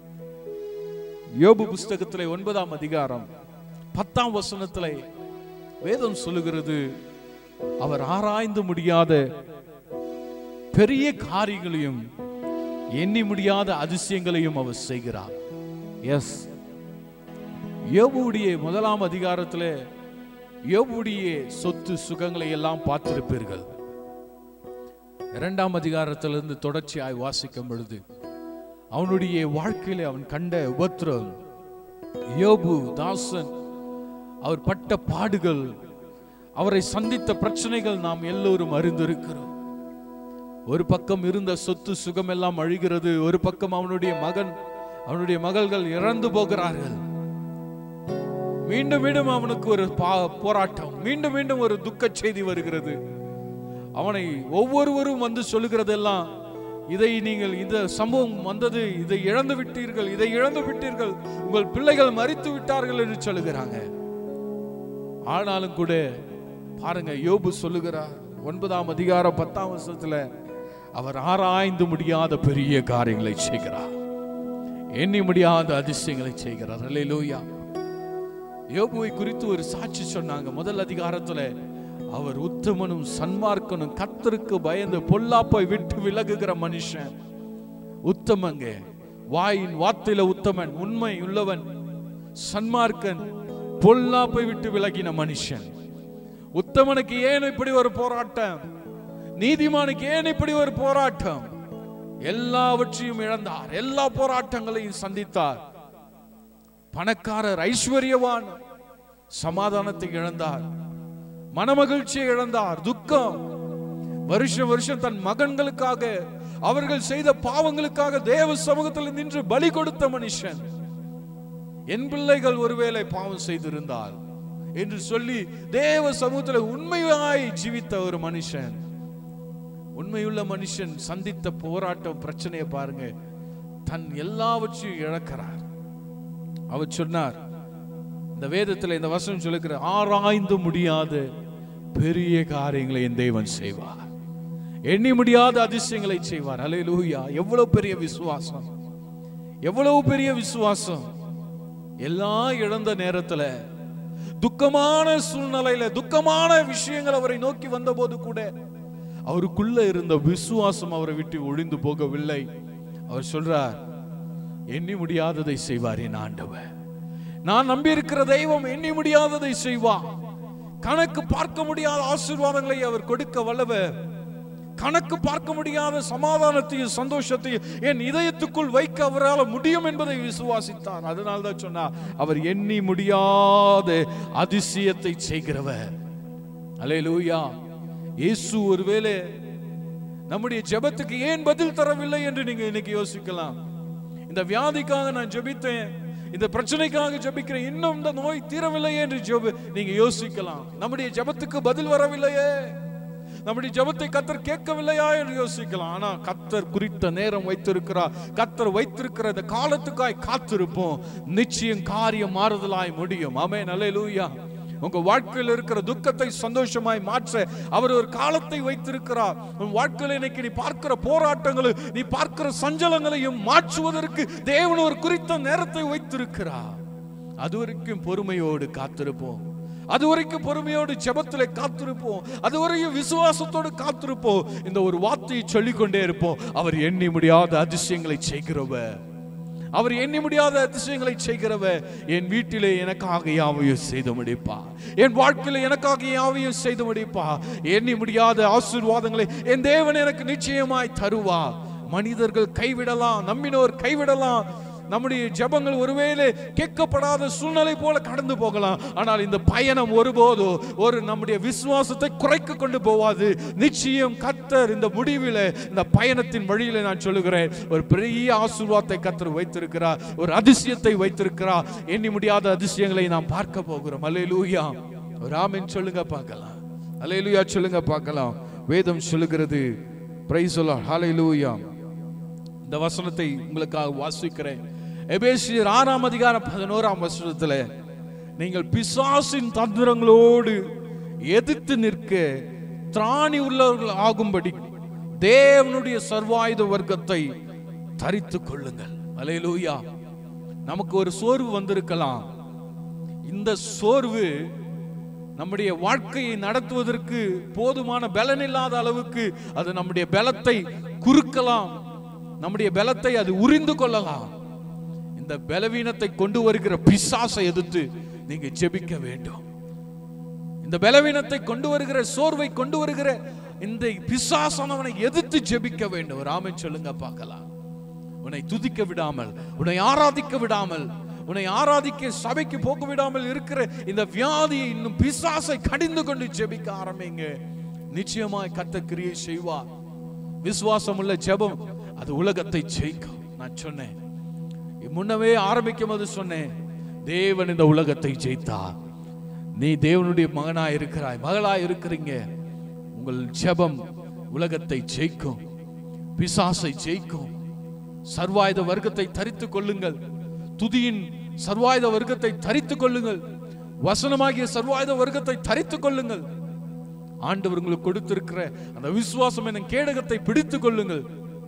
யோபு புஸ்தகத்திலே ஒன்பதாம் அதிகாரம் பத்தாம் வசனத்திலே வேதம் சொல்லுகிறது அவர் ஆராய்ந்து முடியாத பெரிய காரியங்களையும் எண்ணி முடியாத அதிசயங்களையும் அவர் செய்கிறார் எஸ் யோபுடைய முதலாம் அதிகாரத்தில் யோபுடைய சொத்து சுகங்களை எல்லாம் பார்த்திருப்பீர்கள் இரண்டாம் அதிகாரத்திலிருந்து தொடர்ச்சியாய் வாசிக்கும் பொழுது அவனுடைய வாழ்க்கையில அவன் கண்ட உபத்திரம் யோபு தாசன் அவர் பட்ட பாடுகள் அவரை சந்தித்த பிரச்சனைகள் நாம் எல்லோரும் அறிந்திருக்கிறோம் ஒரு பக்கம் இருந்த சொத்து சுகம் எல்லாம் அழிகிறது ஒரு பக்கம் அவனுடைய மகன் அவனுடைய மகள்கள் இறந்து போகிறார்கள் மீண்டும் மீண்டும் அவனுக்கு ஒரு பா- போராட்டம் மீண்டும் மீண்டும் ஒரு துக்க செய்தி வருகிறது அவனை ஒவ்வொருவரும் வந்து சொல்லுகிறதெல்லாம் இதை நீங்கள் இந்த சம்பவம் வந்தது இதை இழந்து விட்டீர்கள் இதை இழந்து விட்டீர்கள் உங்கள் பிள்ளைகள் மறித்து விட்டார்கள் என்று சொல்லுகிறாங்க ஆனாலும் கூட பாருங்க யோபு சொல்லுகிறார் ஒன்பதாம் அதிகாரம் பத்தாம் வருஷத்துல அவர் ஆராய்ந்து முடியாத பெரிய காரியங்களை செய்கிறார் எண்ணி முடியாத அதிசயங்களை செய்கிறார் அல்லேலூயா யோபுவை குறித்து ஒரு சாட்சி சொன்னாங்க முதல் அதிகாரத்துல அவர் உத்தமனும் சன்மார்க்கனும் கத்தருக்கு பயந்து பொல்லாப்பை விட்டு விலகுகிற மனுஷன் உத்தமங்க வாயின் வார்த்தையில உத்தமன் உண்மை உள்ளவன் சன்மார்க்கன் பொல்லாப்பை விட்டு விலகின மனுஷன் உத்தமனுக்கு ஏன் இப்படி ஒரு போராட்டம் நீதிமானுக்கு ஏன் இப்படி ஒரு போராட்டம் எல்லாவற்றையும் இழந்தார் எல்லா போராட்டங்களையும் சந்தித்தார் பணக்காரர் ஐஸ்வர்யவான் சமாதானத்தை இழந்தார் மனமகிழ்ச்சியை இழந்தார் துக்கம் வருஷம் வருஷம் தன் மகன்களுக்காக அவர்கள் செய்த பாவங்களுக்காக தேவ சமூகத்தில் நின்று பலி கொடுத்த மனுஷன் என் பிள்ளைகள் ஒருவேளை பாவம் செய்திருந்தால் என்று சொல்லி தேவ சமூகத்தில் உண்மையாய் ஜீவித்த ஒரு மனுஷன் உண்மையுள்ள மனுஷன் சந்தித்த போராட்டம் பிரச்சனையை பாருங்க தன் எல்லாவற்றையும் இழக்கிறார் அவர் சொன்னார் இந்த வேதத்தில் இந்த வசனம் சொல்லுகிற ஆராய்ந்து முடியாத பெரிய காரியங்களை என் தேவன் செய்வார் எண்ணி முடியாத அதிசயங்களை செய்வார் அல்லேலூயா எவ்வளவு பெரிய விசுவாசம் எவ்வளவு பெரிய விசுவாசம் எல்லாம் இழந்த நேரத்துல துக்கமான சூழ்நிலையில துக்கமான விஷயங்கள் அவரை நோக்கி வந்தபோது கூட அவருக்குள்ள இருந்த விசுவாசம் அவரை விட்டு ஒழிந்து போகவில்லை அவர் சொல்றார் எண்ணி முடியாததை செய்வார் என் ஆண்டவர் நான் நம்பி இருக்கிற தெய்வம் எண்ணி முடியாததை செய்வார் கணக்கு பார்க்க முடியாத ஆசீர்வாதங்களை அவர் கொடுக்க வல்லவர் கணக்கு பார்க்க முடியாத சமாதானத்தையும் சந்தோஷத்தையும் என் இதயத்துக்குள் வைக்க அவரால் முடியும் என்பதை விசுவாசித்தார் அதனால தான் சொன்னார் அவர் எண்ணி முடியாத அதிசயத்தை செய்கிறவர் அல்லேலூயா இயேசு ஒருவேளை நம்முடைய ஜெபத்துக்கு ஏன் பதில் தரவில்லை என்று நீங்க இன்னைக்கு யோசிக்கலாம் இந்த வியாதிக்காக நான் ஜெபித்தேன் இந்த பிரச்சனைக்காக ஜெபிக்கிறேன் இன்னும் இந்த நோய் தீரவில்லையே என்று ஜெப நீங்க யோசிக்கலாம் நம்முடைய ஜெபத்துக்கு பதில் வரவில்லையே நம்முடைய ஜெபத்தை கத்தர் கேட்கவில்லையா என்று யோசிக்கலாம் ஆனா கத்தர் குறித்த நேரம் வைத்திருக்கிறார் கத்தர் வைத்திருக்கிற இந்த காலத்துக்காய் காத்திருப்போம் நிச்சயம் காரியம் மாறுதலாய் முடியும் ஆமே நல்ல உங்க வாழ்க்கையில் இருக்கிற துக்கத்தை சந்தோஷமாய் மாற்ற அவர் ஒரு காலத்தை வைத்திருக்கிறார் உன் வாழ்க்கையில் இன்னைக்கு நீ பார்க்கிற போராட்டங்களை நீ பார்க்கிற சஞ்சலங்களையும் மாற்றுவதற்கு தேவன் ஒரு குறித்த நேரத்தை வைத்திருக்கிறார் அது வரைக்கும் பொறுமையோடு காத்திருப்போம் அது வரைக்கும் பொறுமையோடு ஜெபத்துல காத்திருப்போம் அது வரையும் விசுவாசத்தோடு காத்திருப்போம் இந்த ஒரு வார்த்தையை சொல்லிக்கொண்டே இருப்போம் அவர் எண்ணி முடியாத அதிசயங்களை செய்கிறவர் அவர் எண்ணி முடியாத அதிசயங்களை செய்கிறவர் என் வீட்டிலே எனக்காக யாவையும் செய்து முடிப்பா என் வாழ்க்கையில எனக்காக யாவையும் செய்து முடிப்பா எண்ணி முடியாத ஆசீர்வாதங்களை என் தேவன் எனக்கு நிச்சயமாய் தருவா மனிதர்கள் கைவிடலாம் நம்பினோர் கைவிடலாம் நம்முடைய ஜெபங்கள் ஒருவேளை கேட்கப்படாத சூழ்நிலை போல கடந்து போகலாம் ஆனால் இந்த பயணம் ஒருபோதும் ஒரு நம்முடைய விசுவாசத்தை குறைக்க கொண்டு போவாது நிச்சயம் கத்தர் இந்த முடிவில் இந்த பயணத்தின் வழியில நான் சொல்லுகிறேன் ஒரு பெரிய ஆசீர்வாதத்தை கத்தர் வைத்திருக்கிறார் ஒரு அதிசயத்தை வைத்திருக்கிறார் எண்ணி முடியாத அதிசயங்களை நாம் பார்க்க போகிறோம் அல்லேலூயா ஒரு ஆமென் சொல்லுங்க பார்க்கலாம் அல்லேலூயா சொல்லுங்க பார்க்கலாம் வேதம் சொல்லுகிறது பிரைஸ் சொல்லலாம் ஹalleluya இந்த வசனத்தை உங்களுக்காக வாசிக்கிறேன் எபேசியர் ஆறாம் அதிகாரம் பதினோராம் வசனத்துல நீங்கள் பிசாசின் தந்திரங்களோடு எதிர்த்து நிற்க திராணி உள்ளவர்கள் ஆகும்படி தேவனுடைய சர்வாயுத வர்க்கத்தை தரித்துக் கொள்ளுங்கள் அலையலூயா நமக்கு ஒரு சோர்வு வந்திருக்கலாம் இந்த சோர்வு நம்முடைய வாழ்க்கையை நடத்துவதற்கு போதுமான பலன் இல்லாத அளவுக்கு அது நம்முடைய பலத்தை குறுக்கலாம் நம்முடைய பலத்தை அது உரிந்து கொள்ளலாம் இந்த பலவீனத்தை கொண்டு வருகிற பிசாசை எதிர்த்து நீங்க ஜெபிக்க வேண்டும் இந்த பலவீனத்தை கொண்டு வருகிற சோர்வை கொண்டு வருகிற இந்த பிசாசானவனை எதிர்த்து ஜெபிக்க வேண்டும் ராமே சொல்லுங்க பார்க்கலாம் உன்னை துதிக்க விடாமல் உன்னை ஆராதிக்க விடாமல் உன்னை ஆராதிக்க சபைக்கு போக விடாமல் இருக்கிற இந்த வியாதியை இன்னும் பிசாசை கடிந்து கொண்டு ஜெபிக்க ஆரம்பிங்க நிச்சயமாய் கத்த கிரியை செய்வார் விசுவாசம் உள்ள ஜெபம் அது உலகத்தை ஜெயிக்கும் நான் சொன்னேன் முன்னவே ஆரம்பிக்கும் போது சொன்னேன் தேவன் இந்த உலகத்தை ஜெயித்தார் நீ தேவனுடைய மகனாய் இருக்கிறாய் மகளாய் இருக்கிறீங்க உங்கள் ஜெபம் உலகத்தை ஜெயிக்கும் பிசாசை ஜெயிக்கும் சர்வாயுத வர்க்கத்தை தரித்துக் கொள்ளுங்கள் துதியின் சர்வாயுத வர்க்கத்தை தரித்துக் கொள்ளுங்கள் வசனமாகிய சர்வாயுத வர்க்கத்தை தரித்துக் கொள்ளுங்கள் ஆண்டவர் உங்களுக்கு கொடுத்திருக்கிற அந்த விசுவாசம் எனும் கேடகத்தை பிடித்துக் கொள்ளுங்கள்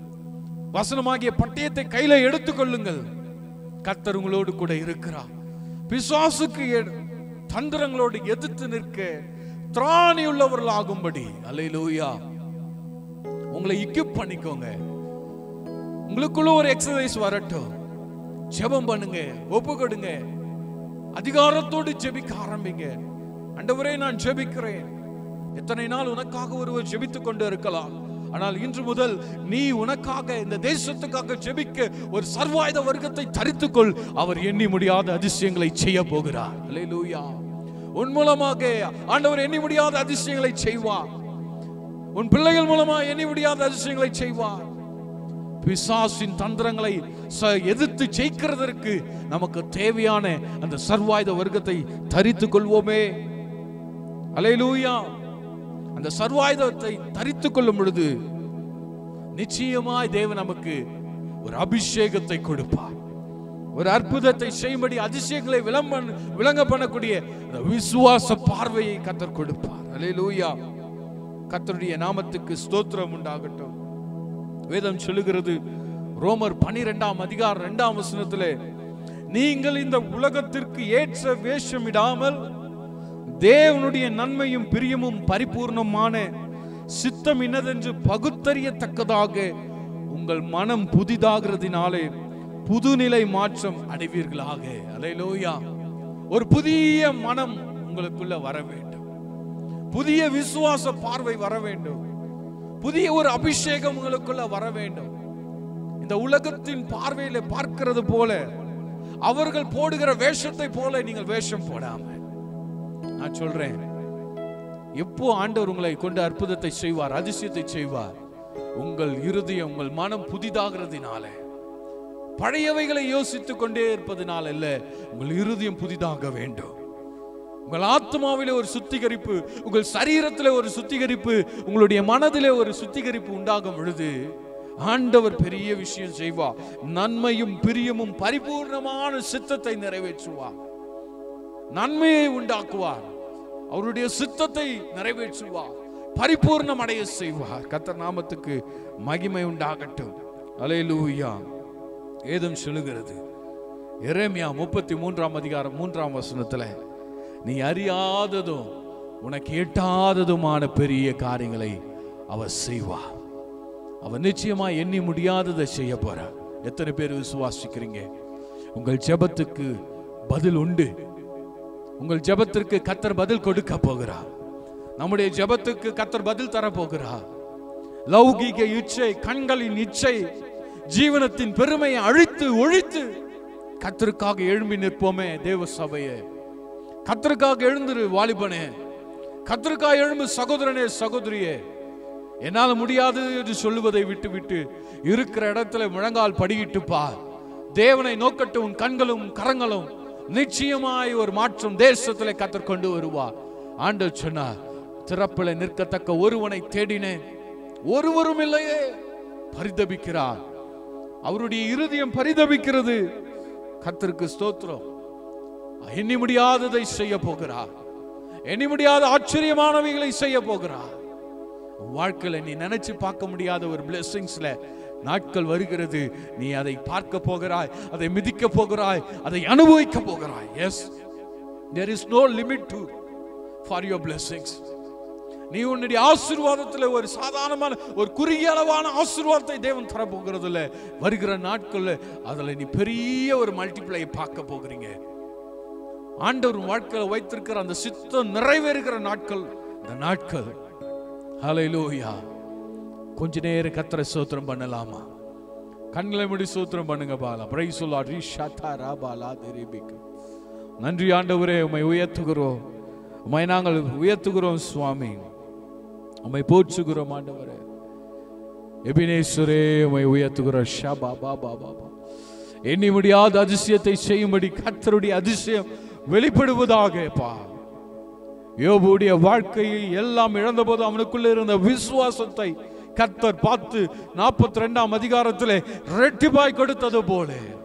வசனமாகிய பட்டயத்தை கையில எடுத்துக் கொள்ளுங்கள் கர்த்தர் உங்களோடு கூட இருக்கிறார் பிசாசுக்கு எ- தந்திரங்களோடு எதிர்த்து நிற்க திராணியுள்ளவர்களாகும்படி அல்லேலூயா உங்களை இக்யூப் பண்ணிக்கோங்க உங்களுக்குள்ள ஒரு எக்ஸசைஸ் வரட்டும் ஜெபம் பண்ணுங்க ஒப்பு கொடுங்க அதிகாரத்தோடு ஜெபிக்க ஆரம்பிங்க ஆண்டவரே நான் ஜெபிக்கிறேன் எத்தனை நாள் உனக்காக ஒருவர் ஜெபித்துக் கொண்டு இருக்கலாம் ஆனால் இன்று முதல் நீ உனக்காக இந்த தேசத்துக்காக ஜெபிக்க ஒரு சர்வாயுத வர்க்கத்தை தரித்துக்கொள் அவர் எண்ணி முடியாத அதிசயங்களை செய்ய போகிறார் அல்லேலூயா உன் மூலமாக ஆண்டவர் எண்ணி முடியாத அதிசயங்களை செய்வார் உன் பிள்ளைகள் மூலமா எண்ணி முடியாத அதிசயங்களை செய்வார் பிசாசின் தந்திரங்களை ச- எதிர்த்து ஜெயிக்கிறதற்கு நமக்கு தேவையான அந்த சர்வாயுத வர்க்கத்தை தரித்துக் கொள்வோமே அலையலூயா அந்த சர்வாயுதத்தை தரித்துக் கொள்ளும் பொழுது நிச்சயமாய் தேவன் நமக்கு ஒரு அபிஷேகத்தை கொடுப்பார் ஒரு அற்புதத்தை செய்யும்படி அதிசயங்களை விளம்பன் விளங்க பண்ணக்கூடிய அந்த விசுவாச பார்வையை கத்தர் கொடுப்பார் அலையலூயா கத்தருடைய நாமத்துக்கு ஸ்தோத்திரம் உண்டாகட்டும் வேதம் சொல்லுகிறது ரோமர் பனிரெண்டாம் அதிகாரம் இரண்டாம் வசனத்திலே நீங்கள் இந்த உலகத்திற்கு ஏற்ற வேஷமிடாமல் தேவனுடைய நன்மையும் பிரியமும் பரிபூர்ணமான சித்தம் இன்னதென்று பகுத்தறியத்தக்கதாக உங்கள் மனம் புதிதாகிறதினாலே புதுநிலை மாற்றம் அடைவீர்களாக அலையிலோயா ஒரு புதிய மனம் உங்களுக்குள்ள வர வேண்டும் புதிய விசுவாச பார்வை வர வேண்டும் புதிய ஒரு அபிஷேகம் உங்களுக்குள்ள வர வேண்டும் இந்த உலகத்தின் பார்வையில பார்க்கிறது போல அவர்கள் போடுகிற வேஷத்தை போல நீங்கள் வேஷம் போடாம நான் சொல்றேன் எப்போ ஆண்டவர் உங்களை கொண்டு அற்புதத்தை செய்வார் அதிசயத்தை செய்வார் உங்கள் இருதயம் உங்கள் மனம் புதிதாகிறதுனால பழையவைகளை யோசித்துக் கொண்டே இருப்பதனால் அல்ல உங்கள் இருதயம் புதிதாக வேண்டும் உங்கள் ஆத்மாவிலே ஒரு சுத்திகரிப்பு உங்கள் சரீரத்திலே ஒரு சுத்திகரிப்பு உங்களுடைய மனதிலே ஒரு சுத்திகரிப்பு உண்டாகும் பொழுது ஆண்டவர் பெரிய விஷயம் செய்வார் நன்மையும் பிரியமும் பரிபூர்ணமான சித்தத்தை நிறைவேற்றுவார் நன்மையை உண்டாக்குவார் அவருடைய சித்தத்தை நிறைவேற்றுவார் பரிபூர்ணம் அடைய செய்வார் கத்தர் நாமத்துக்கு மகிமை உண்டாகட்டும் அலையலூயா ஏதும் சொல்லுகிறது எரேமியா முப்பத்தி மூன்றாம் அதிகாரம் மூன்றாம் வசனத்துல நீ அறியாததும் உனக்கு எட்டாததுமான பெரிய காரியங்களை அவர் செய்வா அவர் நிச்சயமா எண்ணி முடியாததை செய்ய போறா எத்தனை பேர் விசுவாசிக்கிறீங்க உங்கள் ஜெபத்துக்கு பதில் உண்டு உங்கள் ஜெபத்திற்கு கத்தர் பதில் கொடுக்க போகிறார் நம்முடைய ஜெபத்துக்கு கத்தர் பதில் தர போகிறார் லௌகீக இச்சை கண்களின் இச்சை ஜீவனத்தின் பெருமையை அழித்து ஒழித்து கத்தருக்காக எழும்பி நிற்போமே தேவ சபையே கத்தருக்காக எழுந்துரு வாலிபனே கத்தருக்காக எழும்பு சகோதரனே சகோதரியே என்னால் முடியாது என்று சொல்லுவதை விட்டு விட்டு இருக்கிற இடத்துல முழங்கால் படியிட்டு பார் தேவனை நோக்கட்டு உன் கண்களும் கரங்களும் நிச்சயமாய் ஒரு மாற்றம் தேசத்திலே கத்தர் கொண்டு வருவார் ஆண்டவர் சொன்னார் திறப்பில் நிற்கத்தக்க ஒருவனை தேடினேன் ஒருவரும் இல்லையே பரிதபிக்கிறார் அவருடைய இருதயம் பரிதபிக்கிறது கத்தருக்கு ஸ்தோத்திரம் எண்ணி முடியாததை செய்ய போகிறார் எண்ணி முடியாத ஆச்சரியமானவைகளை செய்ய போகிறார் உன் வாழ்க்கையில நீ நினைச்சு பார்க்க முடியாத ஒரு பிளெஸிங்ஸ்ல நாட்கள் வருகிறது நீ அதை பார்க்க போகிறாய் அதை மிதிக்க போகிறாய் அதை அனுபவிக்க போகிறாய் yes there is no limit to for your blessings நீ உன்னுடைய ஆசீர்வாதத்துல ஒரு சாதாரணமான ஒரு குறுகிய அளவான ஆசீர்வாதத்தை தேவன் தர போகிறது இல்ல வருகிற நாட்கள்ல அதுல நீ பெரிய ஒரு மல்டிப்ளை பார்க்க போகிறீங்க ஆண்டவர் உன் வாழ்க்கையில வைத்திருக்கிற அந்த சித்தம் நிறைவேறுகிற நாட்கள் இந்த நாட்கள் ஹalleluya கொஞ்ச நேரம் கத்தரை சோத்திரம் பண்ணலாமா கண்களை மூடி சோத்திரம் பண்ணுங்க பாலா பிரைஸ் சொல்லா ரிஷாதா ராபாலா தெரிபிக்கு நன்றி ஆண்டவரே உம்மை உயர்த்துகிறோம் உம்மை நாங்கள் உயர்த்துகிறோம் சுவாமி உம்மை போற்றுகிறோம் ஆண்டவரே எபினேஸ்வரே உம்மை உயர்த்துகிறோம் ஷபா பாபா பாபா எண்ணி முடியாத அதிசயத்தை செய்யும்படி கர்த்தருடைய அதிசயம் வெளிப்படுவதாக பா யோபுடைய வாழ்க்கையை எல்லாம் இழந்தபோது அவனுக்குள்ள இருந்த விசுவாசத்தை கர்த்தர் பார்த்து நாற்பத்தி ரெண்டாம் அதிகாரத்திலே ரெட்டிப்பாய் கொடுத்தது போல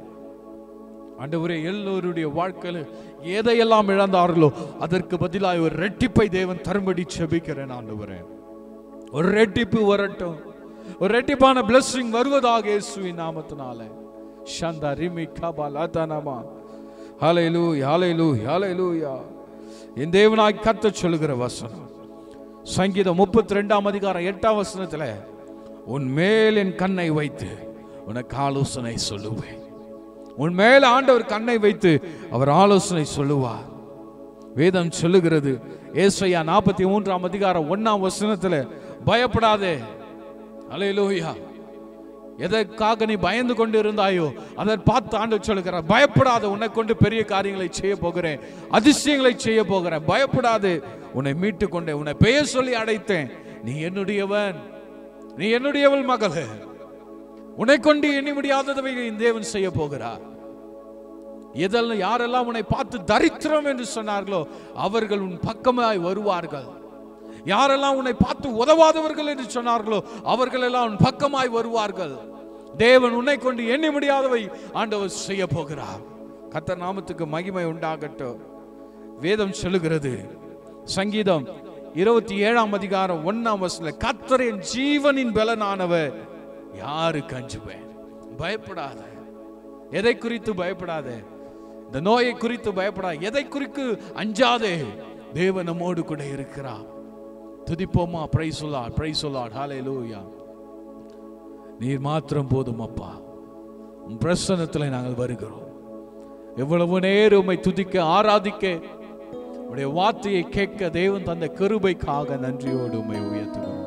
ஆண்டவரே எல்லோருடைய வாழ்க்கையில எதையெல்லாம் இழந்தார்களோ அதற்கு பதிலாக ஒரு ரெட்டிப்பை தேவன் தரும்படி செபிக்கிறேன் ஆண்டவரே ஒரு ரெட்டிப்பு வரட்டும் ஒரு ரெட்டிப்பான blessing வருவதாக இயேசுவின் நாமத்தினால ஷந்தா ரிமி கபா லதனமா ஹalleluya ஹalleluya ஹalleluya என் தேவனாய் கத்த சொல்லுகிற வசனம் சங்கீதம் முப்பத்தி ரெண்டாம் அதிகாரம் எட்டாம் வசனத்துல உன் மேல் என் கண்ணை வைத்து உனக்கு ஆலோசனை சொல்லுவேன் உன் மேல் ஆண்டவர் கண்ணை வைத்து அவர் ஆலோசனை சொல்லுவார் வேதம் சொல்லுகிறது ஏசையா நாற்பத்தி மூன்றாம் அதிகாரம் ஒன்னாம் வசனத்துல பயப்படாதே அலையலூயா எதற்காக நீ பயந்து கொண்டு இருந்தாயோ அதை பார்த்து ஆண்டு சொல்லுகிறார் பயப்படாத உன்னை கொண்டு பெரிய காரியங்களை செய்ய போகிறேன் அதிசயங்களை செய்ய போகிறேன் பயப்படாது உன்னை மீட்டு கொண்டேன் உன்னை பெயர் சொல்லி அடைத்தேன் நீ என்னுடையவன் நீ என்னுடையவள் மகளே உன்னை கொண்டு எண்ணி முடியாததை என் தேவன் செய்ய போகிறார் எதெல்லாம் யாரெல்லாம் உன்னை பார்த்து தரித்திரம் என்று சொன்னார்களோ அவர்கள் உன் பக்கமாய் வருவார்கள் யாரெல்லாம் உன்னை பார்த்து உதவாதவர்கள் என்று சொன்னார்களோ அவர்கள் எல்லாம் உன் பக்கமாய் வருவார்கள் தேவன் உன்னை கொண்டு எண்ணி முடியாதவை ஆண்டவர் செய்ய போகிறார் கர்த்தர் நாமத்துக்கு மகிமை உண்டாகட்டும் வேதம் சொல்லுகிறது சங்கீதம் இருபத்தி ஏழாம் அதிகாரம் ஒன்னாம் வசனத்துல கர்த்தர் என் ஜீவனின் பலனானவர் யாருக்கு அஞ்சுவேன் பயப்படாத எதை குறித்து பயப்படாத இந்த நோயை குறித்து பயப்படாத எதை குறித்து அஞ்சாதே தேவன் நம்மோடு கூட இருக்கிறார் துதிப்போமா பிரை சொல்லா பிரை சொல்லா ஹalleluya நீர் மாத்திரம் போதும் அப்பா உம் பிரசன்னத்தில் நாங்கள் வருகிறோம் எவ்வளவு நேரம் உம்மை துதிக்க ஆராதிக்க உடைய வார்த்தையை கேட்க தேவன் தந்த கிருபைக்காக நன்றியோடு உம்மை உயர்த்துகிறோம்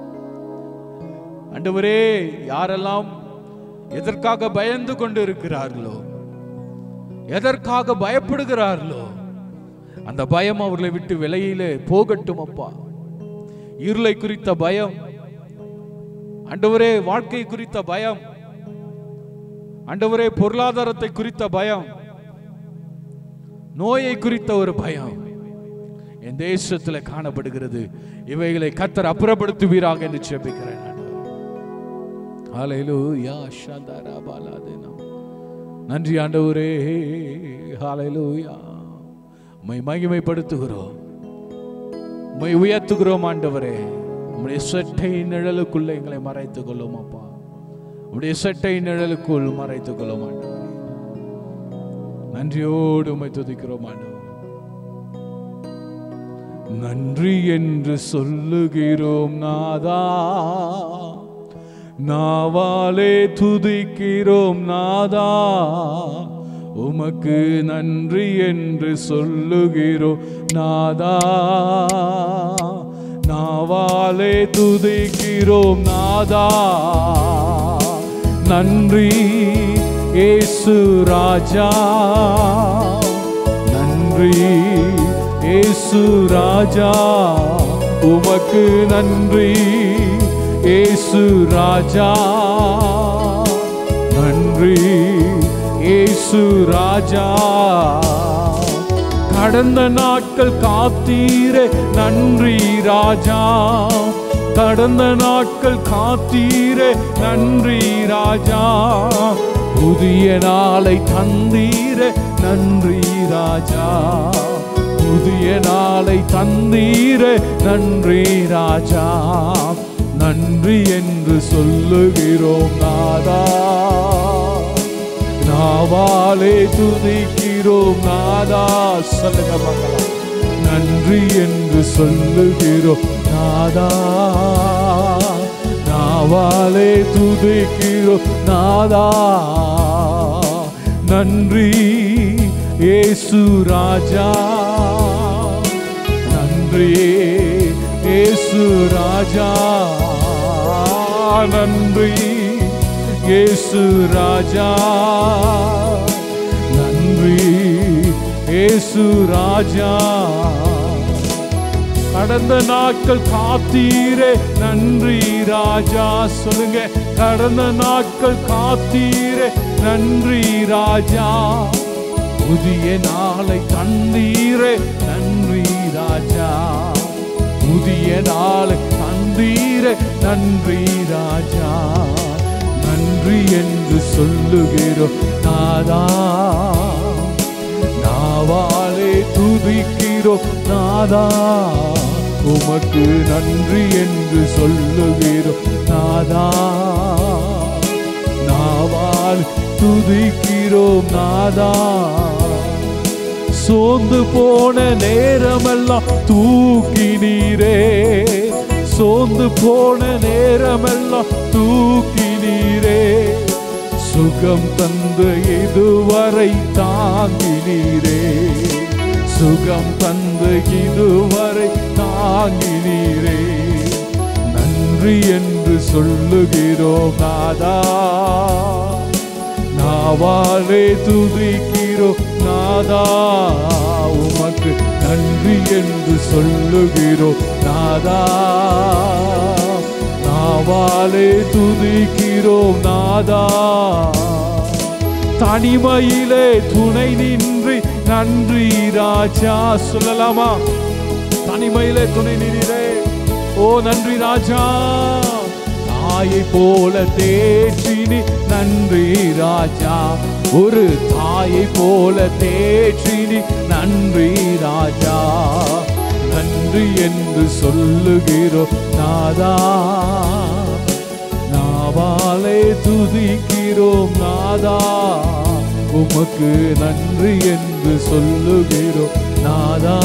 ஆண்டவரே யாரெல்லாம் எதற்காக பயந்து கொண்டு இருக்கிறார்களோ எதற்காக பயப்படுகிறார்களோ அந்த பயம் அவர்களை விட்டு விலையிலே போகட்டும் அப்பா இருளை குறித்த பயம் ஆண்டவரே வாழ்க்கை குறித்த பயம் ஆண்டவரே பொருளாதாரத்தை குறித்த பயம் நோயை குறித்த ஒரு பயம் என் தேசத்துல காணப்படுகிறது இவைகளை கத்தர் அப்புறப்படுத்துவீராக என்று செபிக்கிறேன் ஹalleluya ஷந்தரா பாலாதேனா நன்றி ஆண்டவரே ஹalleluya உம்மை மகிமைப்படுத்துகிறோம் உம்மை உயர்த்துகிறோம் ஆண்டவரே உம்முடைய செட்டை நிழலுக்குள்ள எங்களை மறைத்துக் கொள்ளும் அப்பா உம்முடைய செட்டை நிழலுக்குள் மறைத்துக் கொள்ளும் ஆண்டவரே நன்றியோடு உம்மை துதிக்கிறோம் ஆண்டவரே நன்றி என்று சொல்லுகிறோம் நாதா நாவாலே துதிக்கிறோம் நாதா உமக்கு நன்றி என்று சொல்லுகிறோம் நாதா நாவாலே துதிக்கிறோம் நாதா நன்றி ஏசு ராஜா நன்றி ஏசு ராஜா உமக்கு நன்றி ஏசு ராஜா நன்றி ஏசு ராஜா கடந்த நாட்கள் காத்தீரே நன்றி ராஜா கடந்த நாட்கள் காத்தீரே நன்றி ராஜா புதிய நாளை தந்தீரே நன்றி ராஜா புதிய நாளை தந்தீரே நன்றி ராஜா நன்றி என்று சொல்லுகிறோம் நாதா நாவாலே துதிக்கிறோம் நாதா சொல்லுங்க பார்க்கலாம் நன்றி என்று சொல்லுகிறோம் நாதா நாவாலே துதிக்கிறோம் நாதா நன்றி ஏசு ராஜா நன்றி ஏசு ராஜா நன்றி ஏசு ராஜா நன்றி ஏசு ராஜா கடந்த நாட்கள் காத்தீரே நன்றி ராஜா சொல்லுங்க கடந்த நாட்கள் காத்தீரே நன்றி ராஜா புதிய நாளை தந்தீரே நன்றி ராஜா புதிய நாளை தந்தீரே நன்றி ராஜா நன்றி என்று சொல்லுகிறோம் நாதா நாவாலே துதிக்கிறோம் நாதா உமக்கு நன்றி என்று சொல்லுகிறோம் நாதா நாவால் துதிக்கிறோம் நாதா சோர்ந்து போன நேரமெல்லாம் தூக்கினீரே சோர்ந்து போன நேரமெல்லாம் தூக்கினீரே சுகம் தந்து இதுவரை தாங்கினீரே சுகம் தந்து இதுவரை தாங்கினீரே நன்றி என்று சொல்லுகிறோம் நாதா நாவாலே துதிக்கிறோம் நாதா உமக்கு நன்றி என்று சொல்லுகிறோம் நாதா நாவாலே துதிக்கிறோம் நாதா தனிமையிலே துணை நின்று நன்றி ராஜா சொல்லலாமா தனிமையிலே துணை நின்றே ஓ நன்றி ராஜா தாயை போல தேற்றினி நன்றி ராஜா ஒரு தாயை போல தேற்றினி நன்றி ராஜா நன்றி என்று சொல்லுகிறோம் நாதா நாவாலே துதிக்கிறோம் நாதா உமக்கு நன்றி என்று சொல்லுகிறோம் நாதா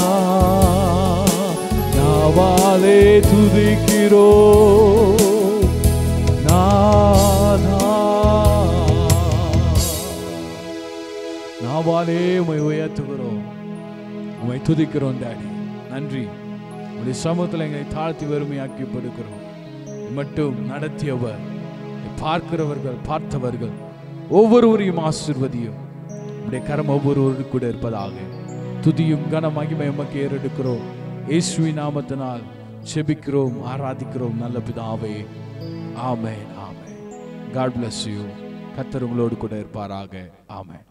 நாவாலே துதிக்கிறோம் நாதா நாவாலே உமை உயர்த்துகிறோம் உமை துதிக்கிறோம் டாடி நன்றி உடைய சமூகத்தில் எங்களை தாழ்த்தி வறுமையாக்கி படுக்கிறோம் மட்டும் நடத்தியவர் பார்க்கிறவர்கள் பார்த்தவர்கள் ஒவ்வொருவரையும் ஆசிர்வதியும் உடைய கரம் ஒவ்வொருவரு கூட இருப்பதாக துதியும் கன மகிமை எமக்கு ஏறெடுக்கிறோம் இயேசுவின் நாமத்தினால் செபிக்கிறோம் ஆராதிக்கிறோம் நல்ல பிதாவே ஆமென் ஆமென் காட் bless யூ கத்தர் உங்களோடு கூட இருப்பாராக ஆமென்